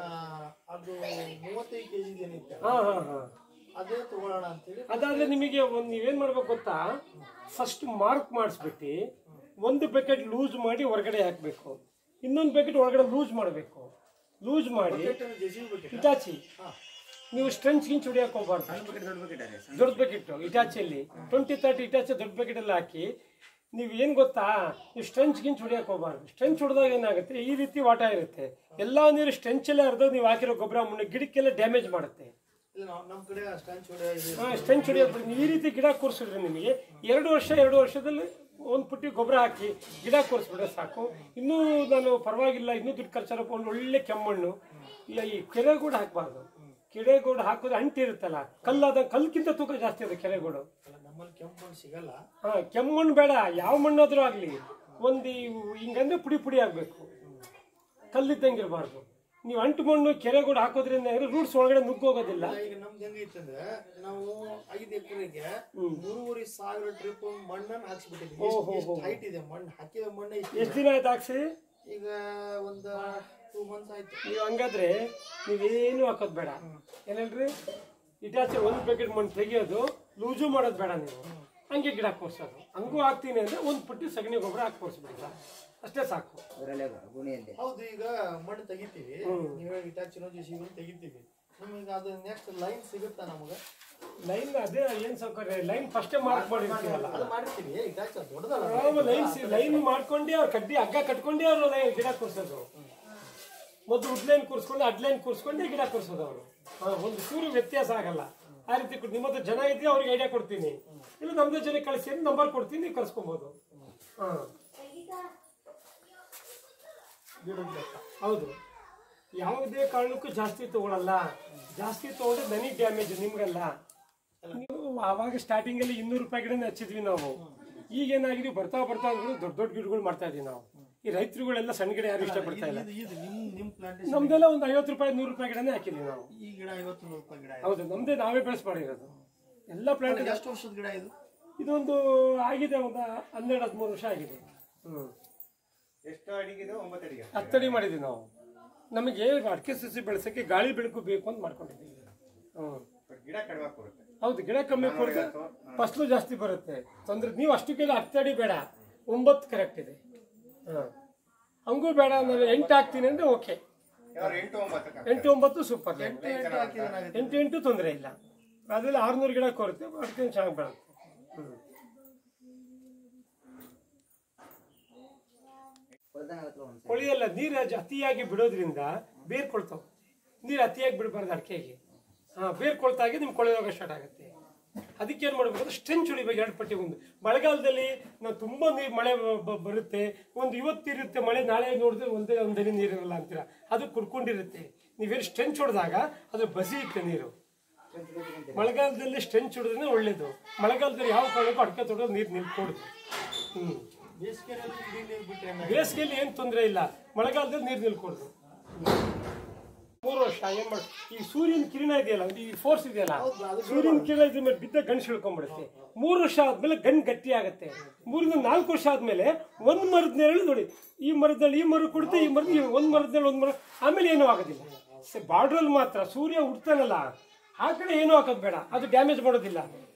ಅದು ಮೂವತ್ತೈದು ಕೆಜಿ ಏನಿತ್ತು ಹಾ ಹಾ ಹಾ ಅದೇ ತಗೊಳ್ಳೋಣ ಅಂತೇಳಿ ಅದಾದ್ರೆ ನಿಮಗೆ ಒಂದು ನೀವೇನ್ ಮಾಡ್ಬೇಕು ಗೊತ್ತಾ ಫಸ್ಟ್ ಮಾರ್ಕ್ ಮಾಡಿಸ್ಬಿಟ್ಟು ಒಂದು ಬಕೆಟ್ ಲೂಸ್ ಮಾಡಿ ಹೊರಗಡೆ ಹಾಕಬೇಕು ಇನ್ನೊಂದು ಬಕೆಟ್ ಒಳಗಡೆ ಲೂಸ್ ಮಾಡಬೇಕು ಲೂಸ್ ಮಾಡಿ ಜೆಸಿಬಿ ಬಿಟ್ಟು ಇಟಾಚಿ ನೀವು ಸ್ಟ್ರೆಂಚ್ ಗಿಂಚ್ ಹೊಡಿಯಕ್ಕೆ ಹೋಗ್ಬಾರ್ದು ದೊಡ್ಡ ಬಕೆಟ್ ಇಟಾಚಿಯಲ್ಲಿ ಟ್ವೆಂಟಿ ತರ್ಟಿ ಇಟಾಚಿ ದೊಡ್ಡ ಬಕೆಟ್ ಅಲ್ಲಿ ಹಾಕಿ ನೀವು ಏನು ಗೊತ್ತಾ ನೀವು ಸ್ಟ್ರೆಂಚ್ ಗಿಂಚ್ ಹೊಡಿಯಕ್ಕೆ ಹೋಗ್ಬಾರ್ದು ಸ್ಟ್ರೆಂಚ್ ಹೊಡೆದಾಗ ಏನಾಗುತ್ತೆ ಈ ರೀತಿ ವಾಟ ಇರುತ್ತೆ ಎಲ್ಲ ನೀರು ಸ್ಟ್ರೆಂಚಲ್ಲೇ ಹರಿದು ನೀವು ಹಾಕಿರೋ ಗೊಬ್ಬರ ಮಣ್ಣು ಗಿಡಕ್ಕೆಲ್ಲ ಡ್ಯಾಮೇಜ್ ಮಾಡುತ್ತೆ ಇಲ್ಲ ನಾವು ನಮ್ಮ ಕಡೆ ಸ್ಟ್ಯಾಂಚ್ ಹೊಡೆ ಇದು ಹಾ, ಸ್ಟೆಂಚ್ ಹೊಡಿಯೋದು ಈ ರೀತಿ ಗಿಡ ಕೂರಿಸಿದ್ರೆ ನಿಮಗೆ ಎರಡು ವರ್ಷ ಎರಡು ವರ್ಷದಲ್ಲಿ ಒಂದು ಪುಟ್ಟಿ ಗೊಬ್ಬರ ಹಾಕಿ ಗಿಡ ಕೂರಿಸ್ಬಿಟ್ರೆ ಸಾಕು ಇನ್ನೂ ನಾನು ಪರವಾಗಿಲ್ಲ ಇನ್ನೂ ದುಡ್ಡು ಖರ್ಚಾರಪ್ಪ ಒಂದು ಒಳ್ಳೆ ಕೆಮ್ಮಣ್ಣು ಇಲ್ಲ ಈ ಕೆರೆಗೋಡು ಹಾಕಬಾರ್ದು ಕೆರೆಗೋಡು ಹಾಕಿದ್ರೆ ಅಂಟಿರುತ್ತಲ್ಲ ಕಲ್ಲಾದ ಕಲ್ಕಿಂತ ತೂಕ ಜಾಸ್ತಿ ಅದು ಕೆರೆಗೋಡು ಅಲ್ಲ, ನಮ್ಮಲ್ಲಿ ಕೆಂಪು ಮಣ್ಣು ಸಿಗಲ್ಲ ಹಾ ಕೆಮ್ಮಣ್ಣು ಬೇಡ ಯಾವ ಮಣ್ಣಾದ್ರೂ ಆಗಲಿ ಒಂದು ಹಿಂಗಂದ್ರೆ ಪುಡಿ ಪುಡಿ ಆಗಬೇಕು ಕಲ್ಲಿದ್ದಂಗೆ ಇರಬಾರ್ದು ನೀವು ಅಂಟು ಮಣ್ಣು ಕೆರೆಗೋಡು ಹಾಕೋದ್ರಿಂದ ರೂಟ್ಸ್ ಒಳಗಡೆ ನುಗ್ಗೋಗೋದಿಲ್ಲ ಈಗ ನಮ್ದು ಹೆಂಗೈತಂದ್ರೆ ನಾವು ಐದು ಎಕರೆಗೆ ಮೂರುವರೆ ಸಾವಿರ ಟ್ರಿಪ್ ಮಣ್ಣನ್ನು ಹಾಕ್ಸ್ಬಿಟ್ಟಿದ್ವಿ ಎಷ್ಟು ಹೈಟ್ ಇದೆ ಮಣ್ಣು ಹಾಕಿದ ಮಣ್ಣೆ ಇಷ್ಟು ಎಷ್ಟು ದಿನ ಆಯ್ತು ಹಾಕ್ಸಿ ಈಗ ಒಂದು ಟೂ ಮಂತ್ಸ್ ಆಯ್ತು ನೀವು ಹಂಗಾದ್ರೆ ನೀವೇನು ಹಾಕೋದು ಬೇಡ ಏನಲ್ರಿ ಇಟಾಚೆ ಒಂದು ಪ್ಯಾಕೆಟ್ ಮಣ್ಣು ತೆಗಿಯೋದು ಲೂಜು ಮಾಡೋದು ಬೇಡ ನೀವು ಹಂಗೆ ಗಿಡ ಕೋರ್ಸೋದು ಹಂಗೂ ಹಾಕ್ತೀನಿ ಅಂದ್ರೆ ಒಂದು ಪುಟ್ಟಿ ಸಗಣಿ ಗೊಬ್ಬರ ಹಾಕಿ ಕೋರ್ಸ್ಬಿಡ್ತ ಅಷ್ಟೇ ಸಾಕು ಅದರಲ್ಲೇ ಗುಣಿಯಲ್ಲಿ ಹೌದು ಈಗ ಮಣ್ಣು ತೆಗಿತೀವಿ ನೀವು ಇಟಾಚಿನೋ ಜೆಸಿಬಿ ತೆಗಿತೀವಿ ನಮಗೆ ಅದು ನೆಕ್ಸ್ಟ್ ಲೈನ್ ಸಿಗುತ್ತಾ ನಮಗೆ ಲೈನ್ ಅದೇ ಏನ್ ಸೌಕರ್ಯ ಲೈನ್ ಫಸ್ಟೇ ಮಾರ್ಕ್ ಮಾಡಿರ್ತೀವಲ್ಲ ಅದು ಮಾಡಿರ್ತೀವಿ ಇಟಾಚಿ ಅದು ದೊಡ್ಡದಲ್ಲ ನಾವು ಲೈನ್ ಲೈನ್ ಮಾಡ್ಕೊಂಡೇ ಅವ್ರು ಕಡ್ಡಿ ಹಗ್ಗ ಕಟ್ಕೊಂಡೇ ಅವರು ಲೈನ್ ಗಿಡ ಕೂರ್ಸೋದು ಮೊದಲು ಉಡ್ಲೈನ್ ಕೂರಿಸ್ಕೊಂಡು ಅಡ್ಲೈನ್ ಕೂರಿಸ್ಕೊಂಡೇ ಗಿಡ ಕೂರ್ಸೋದು ಅವರು ಒಂದು ಚೂರು ವ್ಯತ್ಯಾಸ ಆಗಲ್ಲ ಆ ರೀತಿ ಕೊಟ್ಟು ನಿಮ್ಮ ಹತ್ರ ಜನ ಇದೆಯಾ ಅವ್ರಿಗೆ ಐಡಿಯಾ ಕೊಡ್ತೀನಿ ಇಲ್ಲ ನಮ್ದು ಜನ ಕಳಿಸಿ ನಂಬರ್ ಕೊಡ್ತೀನಿ ನೀವು ಕಳ್ಸ್ಕೊಬೋದು ಹಾಂ ಹೌದು ಯಾವುದೇ ಕಾರಣಕ್ಕೂ ಜಾಸ್ತಿ ತಗೊಳಲ್ಲ ಜಾಸ್ತಿ ತಗೊಂಡ್ರೆ ನನಗೆ ಡ್ಯಾಮೇಜ್ ನಿಮ್ಗಲ್ಲ ನೀವು ಆವಾಗ ಸ್ಟಾರ್ಟಿಂಗ್ ಅಲ್ಲಿ ಇನ್ನೂರು ರೂಪಾಯಿ ಗಿಡನೇ ಹಚ್ಚಿದ್ವಿ ನಾವು ಈಗ ಏನಾಗಿದೆ ಬರ್ತಾ ಬರ್ತಾ ಅಂದ್ರೂ ದೊಡ್ಡ ದೊಡ್ಡ ಗಿಡಗಳು ಮಾಡ್ತಾ ಇದೀವಿ ನಾವು ಈ ರೈತರುಗಳೆಲ್ಲ ಸಣ್ಣ ಗಿಡ ಯಾರು ಇಷ್ಟಪಡ್ತಾ ಇಲ್ಲ ಇದು ಇದು ನಿಮ್ ನಿಮ್ ಪ್ಲಾಂಟೇಶನ್ ನಮ್ದೆಲ್ಲ ಒಂದು ಐವತ್ತು ರೂಪಾಯಿ ನೂರು ರೂಪಾಯಿ ಗಿಡನೇ ಹಾಕಿದ್ವಿ ನಾವು ಈ ಗಿಡ ಐವತ್ತು ನೂರು ರೂಪಾಯಿ ಗಿಡ ಇದೆ ಹೌದು ನಮ್ದೇ ನಾವೇ ಬೆಳೆಸ್ ಮಾಡಿರೋದು ಎಲ್ಲ ಪ್ಲಾಂಟ್ ಎಷ್ಟು ವರ್ಷದ ಗಿಡ ಇದು ಇದೊಂದು ಆಗಿದೆ ಒಂದು ಹನ್ನೆರಡು ಹದಿಮೂರು ವರ್ಷ ಆಗಿದೆ ಹ್ಮ್ ಎಷ್ಟು ಅಡಿಗಿದೆ ಒಂಬತ್ತು ಅಡಿಗೆ ಹತ್ತಡಿ ಮಾಡಿದ್ವಿ ನಾವು ನಮಗೆ ಅಡಿಕೆ ಸಸಿ ಬೆಳೆಸಕ್ಕೆ ಗಾಳಿ ಬೆಳಕು ಬೇಕು ಅಂತ ಮಾಡ್ಕೊಂಡಿದ್ದೀವಿ ಹ್ಮ್ ಬಟ್ ಗಿಡ ಕಡಿಮೆ ಬರುತ್ತೆ ಹೌದು ಗಿಡ ಕಮ್ಮಿ ಕೊಡುತ್ತೆ ಫಸಲು ಜಾಸ್ತಿ ಬರುತ್ತೆ ತೊಂದ್ರೆ ನೀವು ಅಷ್ಟಕ್ಕೆಲ್ಲ ಹತ್ತಡಿ ಬೇಡ ಒಂಬತ್ತು ಕರೆಕ್ಟ್ ಇದೆ ಹಾಂ ಹಂಗೂ ಬೇಡ ನಾನು ಎಂಟು ಹಾಕ್ತೀನಿ ಅಂದ್ರೆ ಓಕೆ ಯಾರು ಎಂಟು ಒಂಬತ್ತು ಎಂಟು ಒಂಬತ್ತು ಸೂಪರ್ ಎಂಟು ಎಂಟು ತೊಂದರೆ ಇಲ್ಲ ಅದ್ರಲ್ಲಿ ಆರ್ನೂರು ಗಿಡ ಕೊರುತ್ತೆ ಅದಕ್ಕೆ ಚೆನ್ನಾಗಿ ಬರುತ್ತೆ ಹ್ಮ್. ಕೊಳ್ದಂಗಾಗತ್ತಲ್ಲ ಒಂದ್ಸಲ ಕೊಳೆಯಲ್ಲ ನೀರು ಅಜ್- ಅತಿಯಾಗಿ ಬಿಡೋದ್ರಿಂದ ಬೇರ್ ಕೊಳ್ತಾವ ನೀರು ಅತಿಯಾಗಿ ಬಿಡಬಾರ್ದು ಅಡಿಕೆಗೆ ಹಾಂ ಬೇರ್ ಕೊಳ್ತಾಗಿ ನಿಮ್ಗೆ ಕೊಳೆ ರೋಗ ಸ್ಟಾರ್ಟ್ ಆಗುತ್ತೆ ಅದಕ್ಕೆ ಏನು ಮಾಡ್ಬೇಕು ಅಂದ್ರೆ ಸ್ಟ್ರೆಂಚ್ ಹೊಡಿಬೇಕು ಎರಡು ಪಟ್ಟಿ ಒಂದು ಮಳೆಗಾಲದಲ್ಲಿ ನಾವು ತುಂಬ ನೀರು ಮಳೆ ಬ- ಬ- ಬರುತ್ತೆ ಒಂದು ಇವತ್ತಿರುತ್ತೆ ಮಳೆ ನಾಳೆ ನೋಡಿದ್ರೆ ಒಂದೇ ಒಂದೇ ನೀರಿರಲ್ಲ ಅಂತೀರ ಅದು ಕುಡ್ಕೊಂಡಿರುತ್ತೆ ನೀವೇನು ಸ್ಟ್ರೆಂಚ್ ಹೊಡೆದಾಗ ಅದು ಬಸಿಯುತ್ತೆ ನೀರು ಮಳೆಗಾಲದಲ್ಲಿ ಸ್ಟ್ರೆಂಚ್ ಹೊಡೆದ್ರೆ ಒಳ್ಳೇದು ಮಳೆಗಾಲದಲ್ಲಿ ಯಾವ ಕಾರಣಕ್ಕೂ ಅಡಿಕೆ ತೊಡೋದು ನೀರು ನಿಲ್ಕೊಡುದು ಹ್ಞೂ ಬೇಸಿಗೆನಲ್ಲಿ ಇಡೀ ನೀರು ಬಿಟ್ಟರೆ ಬೇಸಿಗೆಯಲ್ಲಿ ಏನು ತೊಂದರೆ ಇಲ್ಲ ಮಳೆಗಾಲದಲ್ಲಿ ನೀರು ನಿಲ್ಕೊಡ್ದು ಮೂರು ವರ್ಷ ಏನ್ ಮಾಡಿ ಈ ಸೂರ್ಯನ ಕಿರಣ ಇದೆಯಲ್ಲ ಈ ಫೋರ್ಸ್ ಇದೆಯಲ್ಲ ಸೂರ್ಯನ ಕಿರಣ ಇದ್ರ ಮೇಲೆ ಬಿದ್ದ ಗಂಡು ಹಿಡ್ಕೊಂಡ್ಬಿಡುತ್ತೆ ಮೂರು ವರ್ಷ ಆದ್ಮೇಲೆ ಗಂಡು ಗಟ್ಟಿ ಆಗುತ್ತೆ ಮೂರಿಂದ ನಾಲ್ಕು ವರ್ಷ ಆದ್ಮೇಲೆ ಒಂದ್ ಮರದ ನೆರಳು ನೋಡಿ ಈ ಮರದಲ್ಲಿ ಈ ಮರ ಕೊಡುತ್ತೆ ಈ ಮರದ ಒಂದ್ ಮರದ ನೆರಳು ಒಂದ್ ಮರ ಆಮೇಲೆ ಏನೂ ಆಗೋದಿಲ್ಲ ಬಾರ್ಡ್ರಲ್ಲಿ ಮಾತ್ರ ಸೂರ್ಯ ಹುಡ್ತಾನಲ್ಲ ಆ ಕಡೆ ಏನೂ ಹಾಕೋದು ಬೇಡ ಅದು ಡ್ಯಾಮೇಜ್ ಮಾಡೋದಿಲ್ಲ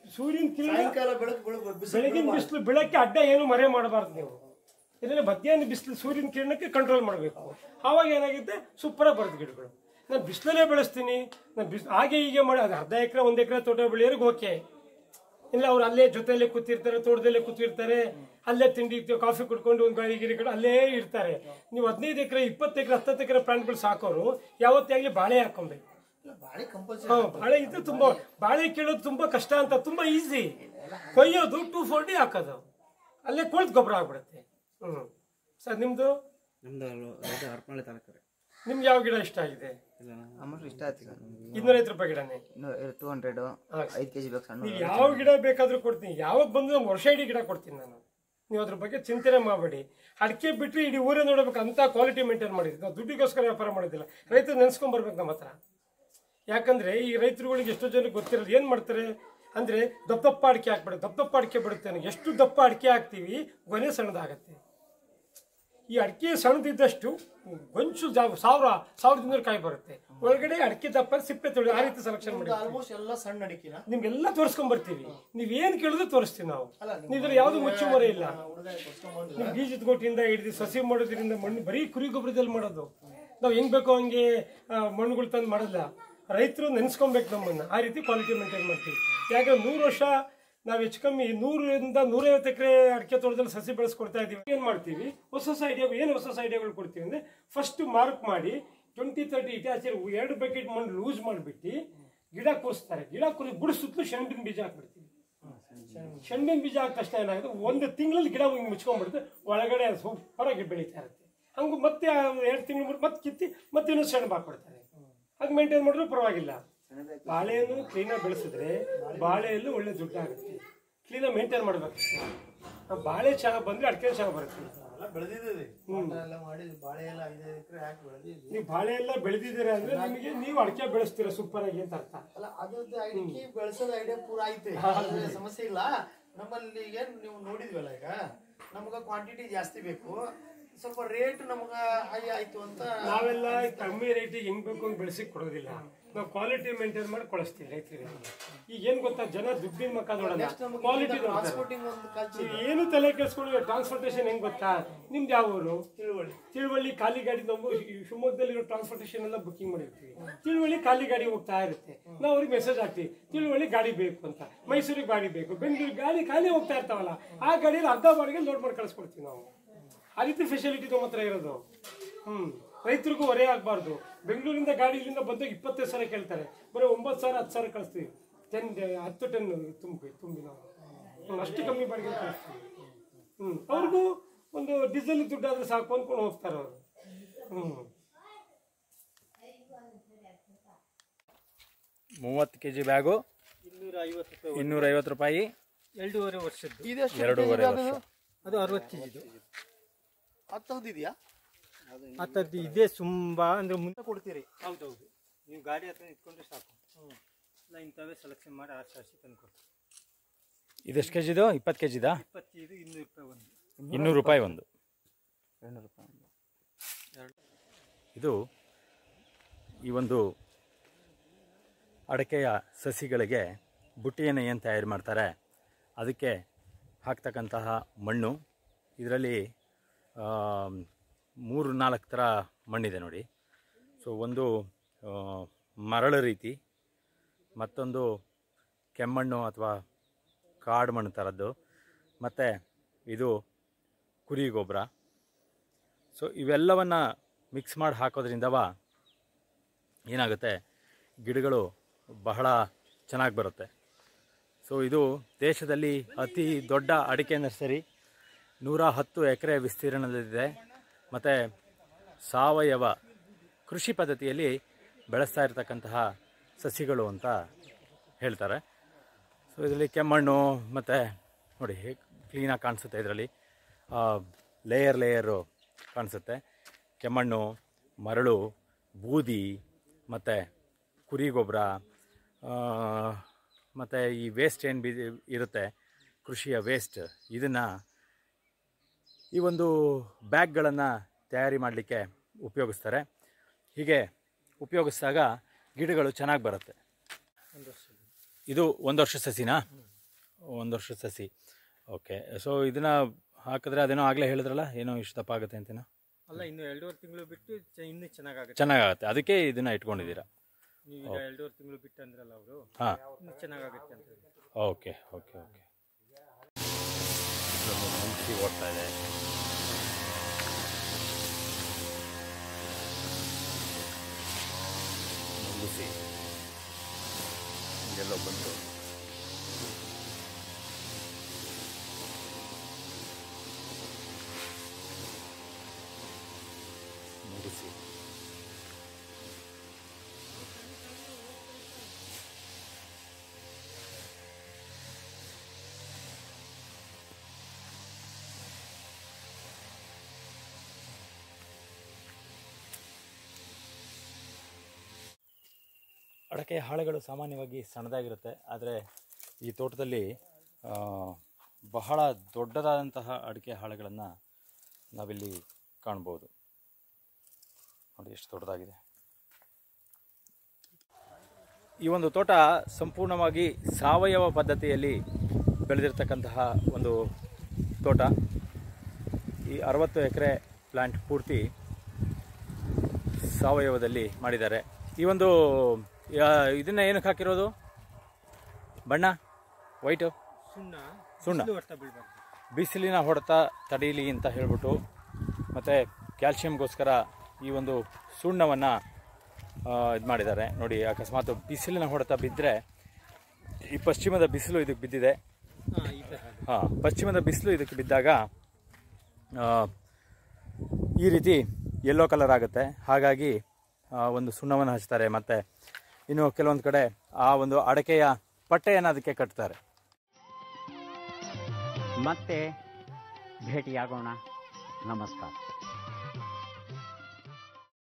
ಸೂರ್ಯನ ಕಿರಣ ಸಾಯಂಕಾಲ ಬೆಳಕು ಬೆಳಕು ಬಿಸಿಲು ಬೆಳಗಿನ ಬಿಸಿಲು ಬೆಳಕ್ಕೆ ಅಡ್ಡ ಏನು ಮರೆ ಮಾಡಬಾರ್ದು ನೀವು ಇದರಲ್ಲಿ ಮಧ್ಯಾಹ್ನ ಬಿಸಿಲು ಸೂರ್ಯನ ಕಿರಣಕ್ಕೆ ಕಂಟ್ರೋಲ್ ಮಾಡಬೇಕು ಆವಾಗ ಏನಾಗುತ್ತೆ ಸೂಪರಾಗಿ ಬರುತ್ತೆ ಗಿಡಗಳು ನಾನು ಬಿಸಿಲಲ್ಲೇ ಬೆಳೆಸ್ತೀನಿ ನಾನು ಬಿಸ್ ಹಾಗೆ ಹೀಗೆ ಮಾಡಿ ಅದು ಅರ್ಧ ಎಕರೆ ಒಂದು ಎಕರೆ ತೋಟ ಬೆಳೆಯೋರಿಗೆ ಓಕೆ ಇಲ್ಲ ಅವ್ರು ಅಲ್ಲೇ ಜೊತೆಯಲ್ಲೇ ಕೂತಿರ್ತಾರೆ ತೋಟದಲ್ಲೇ ಕೂತಿರ್ತಾರೆ ಅಲ್ಲೇ ತಿಂಡಿ ಕಾಫಿ ಕುಡ್ಕೊಂಡು ಒಂದು ಗಾಳಿ ಗಿರಿ ಕಡೆ ಅಲ್ಲೇ ಇರ್ತಾರೆ ನೀವು ಹದಿನೈದು ಎಕರೆ ಇಪ್ಪತ್ತು ಎಕರೆ ಹತ್ತತ್ತು ಎಕರೆ ಪ್ಲಾಂಟ್ಗಳು ಸಾಕೋರು ಯಾವತ್ತೇ ಆಗಲಿ ಬಾಳೆ ಹಾಕೊಬೇಕು ಬಾಳೆ ಕಂಪಲ್ಸರಿ ಹಾ, ಬಾಳೆ ಇದು ತುಂಬಾ ಬಾಳೆ ಕೀಳೋದು ತುಂಬಾ ಕಷ್ಟ ಅಂತ ತುಂಬಾ ಈಸಿ ಕೊಯ್ಯೋದು ಟೂ ಫೋರ್ಟಿ ಹಾಕೋದು ಅಲ್ಲೇ ಕೊಳ್ತು ಗೊಬ್ಬರ ಆಗ್ಬಿಡುತ್ತೆ ಹ್ಮ್ ಸರ್ ನಿಮ್ದು ನಮ್ದು ಇದು ಹರಪನಹಳ್ಳಿ ತಾಲೂಕು ರೀ ನಿಮ್ಗೆ ಯಾವ ಗಿಡ ಇಷ್ಟ ಆಗಿದೆ ನಮ್ಮಷ್ಟು ಇಷ್ಟ ಆಯ್ತು ಸರ್ ಇನ್ನೂರೈವತ್ತು ರೂಪಾಯಿ ಗಿಡನೇ ಇನ್ನು ಟೂ ಹಂಡ್ರೆಡ್ ಐದು ಕೆ ಜಿ ಬೇಕು ಸಣ್ಣ ನೀವು ಯಾವ ಗಿಡ ಬೇಕಾದ್ರೂ ಕೊಡ್ತೀನಿ ಯಾವಾಗ ಬಂದು ನಮ್ಗೆ ವರ್ಷ ಇಡೀ ಗಿಡ ಕೊಡ್ತೀನಿ ನಾನು ನೀವು ಅದ್ರ ಬಗ್ಗೆ ಚಿಂತನೆ ಮಾಡಬೇಡಿ ಅಡಿಕೆ ಬಿಟ್ಟರೆ ಇಡೀ ಊರೇ ನೋಡ್ಬೇಕು ಅಂತ ಕ್ವಾಲಿಟಿ ಮೇಂಟೈನ್ ಮಾಡಿದ್ವಿ ನಾವು ದುಡ್ಡಿಗೋಸ್ಕರ ವ್ಯಾಪಾರ ಮಾಡೋದಿಲ್ಲ ರೈತರು ನೆನ್ಸ್ಕೊಂಡ್ ಬರ್ಬೇಕು ನಮ್ಮ ಹತ್ರ ಯಾಕಂದ್ರೆ ಈ ರೈತರುಗಳಿಗೆ ಎಷ್ಟೋ ಜನಕ್ಕೆ ಗೊತ್ತಿರಲ್ಲ ಏನ್ ಮಾಡ್ತಾರೆ ಅಂದ್ರೆ ದಪ್ಪ ದಪ್ಪ ಅಡಿಕೆ ಹಾಕ್ಬೇಡ ದಪ್ಪ ದಪ್ಪ ಅಡಿಕೆ ಬಿಡುತ್ತೆ ನನಗೆ ಎಷ್ಟು ದಪ್ಪ ಅಡಿಕೆ ಹಾಕ್ತೀವಿ ಗೊನೆ ಸಣ್ಣದಾಗತ್ತೆ ಈ ಅಡಿಕೆ ಸಣ್ಣದಿದ್ದಷ್ಟು ಗೊಂಚು ಜಾ- ಸಾವಿರ ಸಾವಿರದ ಇನ್ನೂರು ಕಾಯಿ ಬರುತ್ತೆ ಒಳಗಡೆ ಅಡಿಕೆ ದಪ್ಪ ಸಿಪ್ಪೆ ತೊಳಿ ಆ ರೀತಿ ಸೆಲೆಕ್ಷನ್ ಮಾಡಿ ಆಲ್ಮೋಸ್ಟ್ ಎಲ್ಲ ಸಣ್ಣ ಅಡಿಕೆನ ನಿಮ್ಗೆಲ್ಲ ತೋರಿಸ್ಕೊಂಡ್ ಬರ್ತೀವಿ ನೀವ್ ಏನ್ ಕೇಳಿದ್ರು ತೋರಿಸ್ತೀವಿ ನಾವು ಅಲ್ಲ, ನಿಮ್ಮ ಇದ್ರ ಯಾವ್ದು ಮುಚ್ಚುಮರೆ ಇಲ್ಲ ಹುಡುಗ ಕೊಡ್ಸ್ಕೊಂಡ್ ನೀವು ಬೀಜದ ಗೊಟ್ಟಿಂದ ಹಿಡಿದು ಸಸಿ ಮಾಡೋದ್ರಿಂದ ಮಣ್ಣು ಬರೀ ಕುರಿ ಗೊಬ್ಬರದಲ್ಲಿ ಮಾಡೋದು ನಾವು ಹೆಂಗ್ ಬೇಕೋ ಹಂಗೆ ಆ, ಮಣ್ಣುಗಳು ತಂದು ಮಾಡಲ್ಲ ರೈತರು ನೆನ್ಸ್ಕೊಬೇಕು ನಮ್ಮನ್ನ ಆ ರೀತಿ ಕ್ವಾಲಿಟಿ ಮೇಂಟೈನ್ ಮಾಡ್ತೀವಿ ಯಾಕಂದ್ರೆ ನೂರು ವರ್ಷ ನಾವು ಹೆಚ್ಚು ಕಮ್ಮಿ ನೂರರಿಂದ ನೂರೈವತ್ತು ಎಕರೆ ಅಡಿಕೆ ತೋಟದಲ್ಲಿ ಸಸಿ ಬೆಳೆಸ್ಕೊಡ್ತಾ ಇದೀವಿ ಏನ್ ಮಾಡ್ತೀವಿ ಹೊಸ ಹೊಸ ಐಡಿಯಾ ಏನು ಹೊಸ ಹೊಸ ಐಡಿಯಾಗಳು ಕೊಡ್ತೀವಿ ಅಂದ್ರೆ ಫಸ್ಟ್ ಮಾರ್ಕ್ ಮಾಡಿ ಟ್ವೆಂಟಿ ತರ್ಟಿ ಇಟಾಚರ್ ಎರಡು ಬಕೆಟ್ ಮಣ್ಣು ಲೂಸ್ ಮಾಡಿಬಿಟ್ಟು ಗಿಡ ಕೂರಿಸ್ತಾರೆ ಗಿಡ ಕೂರಿ ಬುಡ ಸುತ್ತಲೂ ಶೆಣ್ಬಿನ ಬೀಜ ಹಾಕ್ಬಿಡ್ತೀವಿ ಶೆಣ್ಬಿನ ಬೀಜ ಹಾಕಿದ ತಕ್ಷಣ ಏನಾಗುತ್ತೆ ಒಂದು ತಿಂಗಳಲ್ಲಿ ಗಿಡ ಹಿಂಗೆ ಮುಚ್ಕೊಂಡ್ಬಿಡುತ್ತೆ ಒಳಗಡೆ ಸೂಪರ್ ಆಗಿ ಬೆಳೀತಾ ಇರುತ್ತೆ ಹಂಗೆ ಮತ್ತೆ ಎರಡು ತಿಂಗಳು ಮತ್ತೆ ಕಿತ್ತಿ ಮತ್ತೆ ಇನ್ನೊಂದು ಸೆಣಬು ಹಾಕ್ಬಿಡ್ತಾರೆ ಹಾಗೆ ಮೇಂಟೈನ್ ಮಾಡಿದ್ರು ಪರವಾಗಿಲ್ಲ ಬಾಳೆಯನ್ನು ಕ್ಲೀನಾಗಿ ಬೆಳೆಸಿದ್ರೆ ಬಾಳೆಯಲ್ಲೂ ಒಳ್ಳೆ ದುಡ್ಡು ಆಗುತ್ತೆ ಕ್ಲೀನಾಗಿ ಮೇಂಟೈನ್ ಮಾಡ್ಬೇಕು ಆ ಬಾಳೆ ಚೆನ್ನಾಗಿ ಬಂದ್ರೆ ಅಡಿಕೆ ಚೆನ್ನಾಗಿ ಬರುತ್ತೆ ಎಲ್ಲ ಬೆಳೆದಿದ್ದೀವಿ ತೋಟ ಎಲ್ಲ ಮಾಡಿ ಬಾಳೆ ಎಲ್ಲ ಐದೈದು ಎಕರೆ ಹಾಕಿ ಬೆಳೆದಿದ್ವಿ ನೀವು ಬಾಳೆ ಎಲ್ಲ ಬೆಳೆದಿದ್ದೀರಾ ಅಂದ್ರೆ ನಿಮಗೆ ನೀವು ಅಡಿಕೆ ಬೆಳೆಸ್ತೀರಾ ಸೂಪರ್ ಆಗಿ ಅಂತ ಅರ್ಥ ಅಲ್ಲ ಅದ್ರದ್ದು ಅಡಿಕೆ ಬೆಳೆಸೋದು ಐಡಿಯಾ ಪೂರ ಐತೆ ಅದ್ರಲ್ಲಿ ಸಮಸ್ಯೆ ಇಲ್ಲ ನಮ್ಮಲ್ಲಿ ಏನ್ ನೀವು ನೋಡಿದ್ವಲ್ಲ ಈಗ ನಮ್ಗ ಕ್ವಾಂಟಿಟಿ ಜಾಸ್ತಿ ಬೇಕು ಸ್ವಲ್ಪ ರೇಟ್ ನಮ್ಗ ಹೈ ಆಯ್ತು ಅಂತ ನಾವೆಲ್ಲ ಕಮ್ಮಿ ರೇಟಿಗೆ ಹೆಂಗ್ ಬೇಕು ಅಂತ ಬೆಳೆಸಿ ಕೊಡೋದಿಲ್ಲ ನಾವು ಕ್ವಾಲಿಟಿ ಮೇಂಟೈನ್ ಮಾಡಿ ಕಳಿಸ್ತೀವಿ ರೈತರಿಗೆ ಈಗ ಏನ್ ಗೊತ್ತಾ ಜನ ದುಡ್ಡಿನ ಮಕ್ಕ ನೋಡಲ್ಲ ಕ್ವಾಲಿಟಿ ಟ್ರಾನ್ಸ್ಪೋರ್ಟಿಂಗ್ ಒಂದು ಕಲ್ಚರ್ ಏನು ತಲೆ ಕೆಡಿಸ್ಕೊಂಡು ಟ್ರಾನ್ಸ್ಪೋರ್ಟೇಷನ್ ಹೆಂಗ್ ಗೊತ್ತಾ ನಿಮ್ದು ಯಾವ ಊರು ತಿಳುವಳಿ ತಿಳುವಳ್ಳಿ ಖಾಲಿ ಗಾಡಿ ನಾವು ಶಿವಮೊಗ್ಗದಲ್ಲಿರೋ ಟ್ರಾನ್ಸ್ಪೋರ್ಟೇಷನ್ ಎಲ್ಲ ಬುಕಿಂಗ್ ಮಾಡಿರ್ತೀವಿ ತಿಳುವಳ್ಳಿ ಖಾಲಿ ಗಾಡಿ ಹೋಗ್ತಾ ಇರುತ್ತೆ ನಾವು ಅವ್ರಿಗೆ ಮೆಸೇಜ್ ಹಾಕ್ತೀವಿ ತಿಳುವಳ್ಳಿ ಗಾಡಿ ಬೇಕು ಅಂತ ಮೈಸೂರಿಗೆ ಗಾಡಿ ಬೇಕು ಬೆಂಗಳೂರು ಗಾಡಿ ಖಾಲಿ ಹೋಗ್ತಾ ಇರ್ತಾವಲ್ಲ ಆ ಗಾಡಿಯಲ್ಲಿ ಅರ್ಧ ಬಾಡಿಗೆ ಲೋಡ್ ಮಾಡಿ ಕಳಿಸ್ಕೊಡ್ತೀವಿ ನಾವು ಆ ರೀತಿ ಫೆಸಿಲಿಟಿ ನಮ್ಮ ಹತ್ರ ಇರೋದು ಹ್ಮ್ ರೈತರಿಗೂ ಹೊರೆ ಆಗಬಾರ್ದು ಬೆಂಗಳೂರಿಂದ ಗಾಡಿ ಇಲ್ಲಿಂದ ಬಂದಾಗ ಇಪ್ಪತ್ತೈದು ಸಾವಿರ ಕೇಳ್ತಾರೆ ಬರೀ ಒಂಬತ್ತು ಸಾವಿರ ಹತ್ತು ಸಾವಿರ ಕಳಿಸ್ತೀವಿ ಟೆನ್ ಹತ್ತು ಟನ್ ತುಂಬಿ ತುಂಬಿ ನಾವು ಹ್ಮ್, ಅಷ್ಟು ಕಮ್ಮಿ ಬಾಡಿಗೆ ಕಳಿಸ್ತೀವಿ ಹ್ಮ್ ಅವ್ರಿಗೂ ಒಂದು ಡೀಸೆಲ್ ದುಡ್ಡಾದ್ರೆ ಸಾಕು ಅಂದ್ಕೊಂಡು ಹೋಗ್ತಾರೆ ಅವರು ಹ್ಮ್ ಮೂವತ್ತು ಕೆ ಜಿ ಬ್ಯಾಗು ಇನ್ನೂರ ಐವತ್ತು ರೂಪಾಯಿ ಇನ್ನೂರ ಐವತ್ತು ರೂಪಾಯಿ ಎರಡೂವರೆ ವರ್ಷದ್ದು ಇದೆಷ್ಟು ಎರಡೂವರೆ ವರ್ಷ ಅದು ಅರವತ್ತು ಕೆ ಜಿದು ಹತ್ತದಿದೆಯಾ ಆ ಥರದ್ದು ಇದೆ ತುಂಬ ಅಂದ್ರೆ ಮುಂದೆ ಕೊಡ್ತೀರಿ ಹೌದೌದು ನೀವು ಗಾಡಿ ಹತ್ರ ನಿಂತ್ಕೊಂಡ್ರೆ ಸಾಕು ಇಲ್ಲ ಇಂಥವೇ ಸೆಲೆಕ್ಷನ್ ಮಾಡಿ ಆರಿಸಿ ಆರಿಸಿ ತಂದು ಕೊಡ್ತೀವಿ ಇದೆಷ್ಟು ಕೆ ಜಿದು ಇಪ್ಪತ್ತು ಕೆ ಜಿದಾ ಇಪ್ಪತ್ತು ಇದು ಇನ್ನೂರು ರೂಪಾಯಿ ಒಂದು ಇನ್ನೂರು ರೂಪಾಯಿ ಒಂದು ಎರಡ್ನೂರು ರೂಪಾಯಿ ಇದು ಈ ಒಂದು ಅಡಕೆಯ ಸಸಿಗಳಿಗೆ ಬುಟ್ಟಿಯನ್ನು ಏನು ತಯಾರು ಮಾಡ್ತಾರೆ ಅದಕ್ಕೆ ಹಾಕ್ತಕ್ಕಂತಹ ಮಣ್ಣು ಇದರಲ್ಲಿ ಮೂರು ನಾಲ್ಕು ಥರ ಮಣ್ಣಿದೆ ನೋಡಿ ಸೊ ಒಂದು ಆ, ಮರಳು ರೀತಿ ಮತ್ತೊಂದು ಕೆಮ್ಮಣ್ಣು ಅಥವಾ ಕಾಡು ಮಣ್ಣು ಥರದ್ದು ಮತ್ತು ಇದು ಕುರಿ ಗೊಬ್ಬರ ಸೊ ಇವೆಲ್ಲವನ್ನು ಮಿಕ್ಸ್ ಮಾಡಿ ಹಾಕೋದ್ರಿಂದವ ಏನಾಗುತ್ತೆ ಗಿಡಗಳು ಬಹಳ ಚೆನ್ನಾಗಿ ಬರುತ್ತೆ ಸೊ ಇದು ದೇಶದಲ್ಲಿ ಅತಿ ದೊಡ್ಡ ಅಡಿಕೆ ನರ್ಸರಿ ನೂರ ಹತ್ತು ಎಕರೆ ವಿಸ್ತೀರ್ಣದಲ್ಲಿದೆ ಮತ್ತು ಸಾವಯವ ಕೃಷಿ ಪದ್ಧತಿಯಲ್ಲಿ ಬೆಳೆಸ್ತಾ ಇರತಕ್ಕಂತಹ ಸಸಿಗಳು ಅಂತ ಹೇಳ್ತಾರೆ ಸೊ ಇದರಲ್ಲಿ ಕೆಮ್ಮಣ್ಣು ಮತ್ತು ನೋಡಿ ಹೇಗೆ ಕ್ಲೀನಾಗಿ ಕಾಣಿಸುತ್ತೆ ಇದರಲ್ಲಿ ಲೇಯರ್ ಲೇಯರು ಕಾಣಿಸುತ್ತೆ ಕೆಮ್ಮಣ್ಣು ಮರಳು ಬೂದಿ ಮತ್ತು ಕುರಿ ಗೊಬ್ಬರ ಮತ್ತು ಈ ವೇಸ್ಟ್ ಏನು ಬಿ ಇರುತ್ತೆ ಕೃಷಿಯ ವೇಸ್ಟ್ ಇದನ್ನು ಈ ಒಂದು ಬ್ಯಾಗ್ಗಳನ್ನು ತಯಾರಿ ಮಾಡಲಿಕ್ಕೆ ಉಪಯೋಗಿಸ್ತಾರೆ ಹೀಗೆ ಉಪಯೋಗಿಸಿದಾಗ ಗಿಡಗಳು ಚೆನ್ನಾಗಿ ಬರುತ್ತೆ ಇದು ಒಂದು ವರ್ಷ ಸಸಿನಾ ಒಂದು ವರ್ಷದ ಸಸಿ ಓಕೆ ಸೊ ಇದನ್ನ ಹಾಕಿದ್ರೆ ಅದೇನೋ ಆಗಲೇ ಹೇಳಿದ್ರಲ್ಲ ಏನೋ ಇಷ್ಟು ದಪ್ಪ ಆಗುತ್ತೆ ಅಂತೇನೋ ಅಲ್ಲ ಇನ್ನು ಎರಡೂವರೆ ತಿಂಗಳು ಬಿಟ್ಟು ಚ- ಇನ್ನೂ ಚೆನ್ನಾಗಾಗುತ್ತೆ ಚೆನ್ನಾಗಾಗುತ್ತೆ ಅದಕ್ಕೆ ಇದನ್ನ ಇಟ್ಕೊಂಡಿದ್ದೀರಾ ನೀವೀಗ ಎರಡೂವರೆ ತಿಂಗಳು ಬಿಟ್ಟು ಅಂದ್ರಲ್ಲ ಅವರು ಹಾಂ ಇನ್ನೂ ಚೆನ್ನಾಗಾಗುತ್ತೆ ಅಂತ ಹೇಳಿ. ಓಕೆ ಓಕೆ ಓಕೆ ಮುಂಚಿ ಓಡ್ತಾ ಇದೆ ಮುಗಿಸಿ ಎಲ್ಲೋ ಬಂತು ಮುಗಿಸಿ ಅಡಕೆ ಹಾಳೆಗಳು ಸಾಮಾನ್ಯವಾಗಿ ಸಣ್ಣದಾಗಿರುತ್ತೆ ಆದರೆ ಈ ತೋಟದಲ್ಲಿ ಆ, ಬಹಳ ದೊಡ್ಡದಾದಂತಹ ಅಡಿಕೆ ಹಾಳೆಗಳನ್ನು ನಾವಿಲ್ಲಿ ಕಾಣ್ಬೋದು ನೋಡಿ ಎಷ್ಟು ದೊಡ್ಡದಾಗಿದೆ ಈ ಒಂದು ತೋಟ ಸಂಪೂರ್ಣವಾಗಿ ಸಾವಯವ ಪದ್ಧತಿಯಲ್ಲಿ ಬೆಳೆದಿರ್ತಕ್ಕಂತಹ ಒಂದು ತೋಟ ಈ ಅರವತ್ತು ಎಕರೆ ಪ್ಲಾಂಟ್ ಪೂರ್ತಿ ಸಾವಯವದಲ್ಲಿ ಮಾಡಿದ್ದಾರೆ ಈ ಒಂದು ಯಾ- ಇದನ್ನ ಏನಕ್ಕೆ ಹಾಕಿರೋದು ಬಣ್ಣ ವೈಟು ಸುಣ್ಣ ಸುಣ್ಣ. ಬಿಸಿಲು ಹೊಡ್ತಾ ಬೀಳ್ಬಾರ್ದು ಬಿಸಿಲಿನ ಹೊಡೆತ ತಡೀಲಿ ಅಂತ ಹೇಳ್ಬಿಟ್ಟು ಮತ್ತು ಕ್ಯಾಲ್ಶಿಯಂಗೋಸ್ಕರ ಈ ಒಂದು ಸುಣ್ಣವನ್ನು ಇದು ಮಾಡಿದ್ದಾರೆ ನೋಡಿ ಅಕಸ್ಮಾತ್ ಬಿಸಿಲಿನ ಹೊಡೆತ ಬಿದ್ದರೆ ಈ ಪಶ್ಚಿಮದ ಬಿಸಿಲು ಇದಕ್ಕೆ ಬಿದ್ದಿದೆ ಹಾಂ ಈ ಥರ ಹಾಂ ಪಶ್ಚಿಮದ ಬಿಸಿಲು ಇದಕ್ಕೆ ಬಿದ್ದಾಗ ಆ, ಈ ರೀತಿ ಯೆಲ್ಲೋ ಕಲರ್ ಆಗುತ್ತೆ ಹಾಗಾಗಿ ಆ, ಒಂದು ಸುಣ್ಣವನ್ನು ಹಚ್ತಾರೆ ಮತ್ತು ಇನ್ನು ಕೆಲವೊಂದು ಕಡೆ ಆ ಒಂದು ಅಡಕೆಯ ಪಟ್ಟೆಯನ್ನು ಅದಕ್ಕೆ ಕಟ್ತಾರೆ ಮತ್ತೆ ಭೇಟಿಯಾಗೋಣ ನಮಸ್ಕಾರ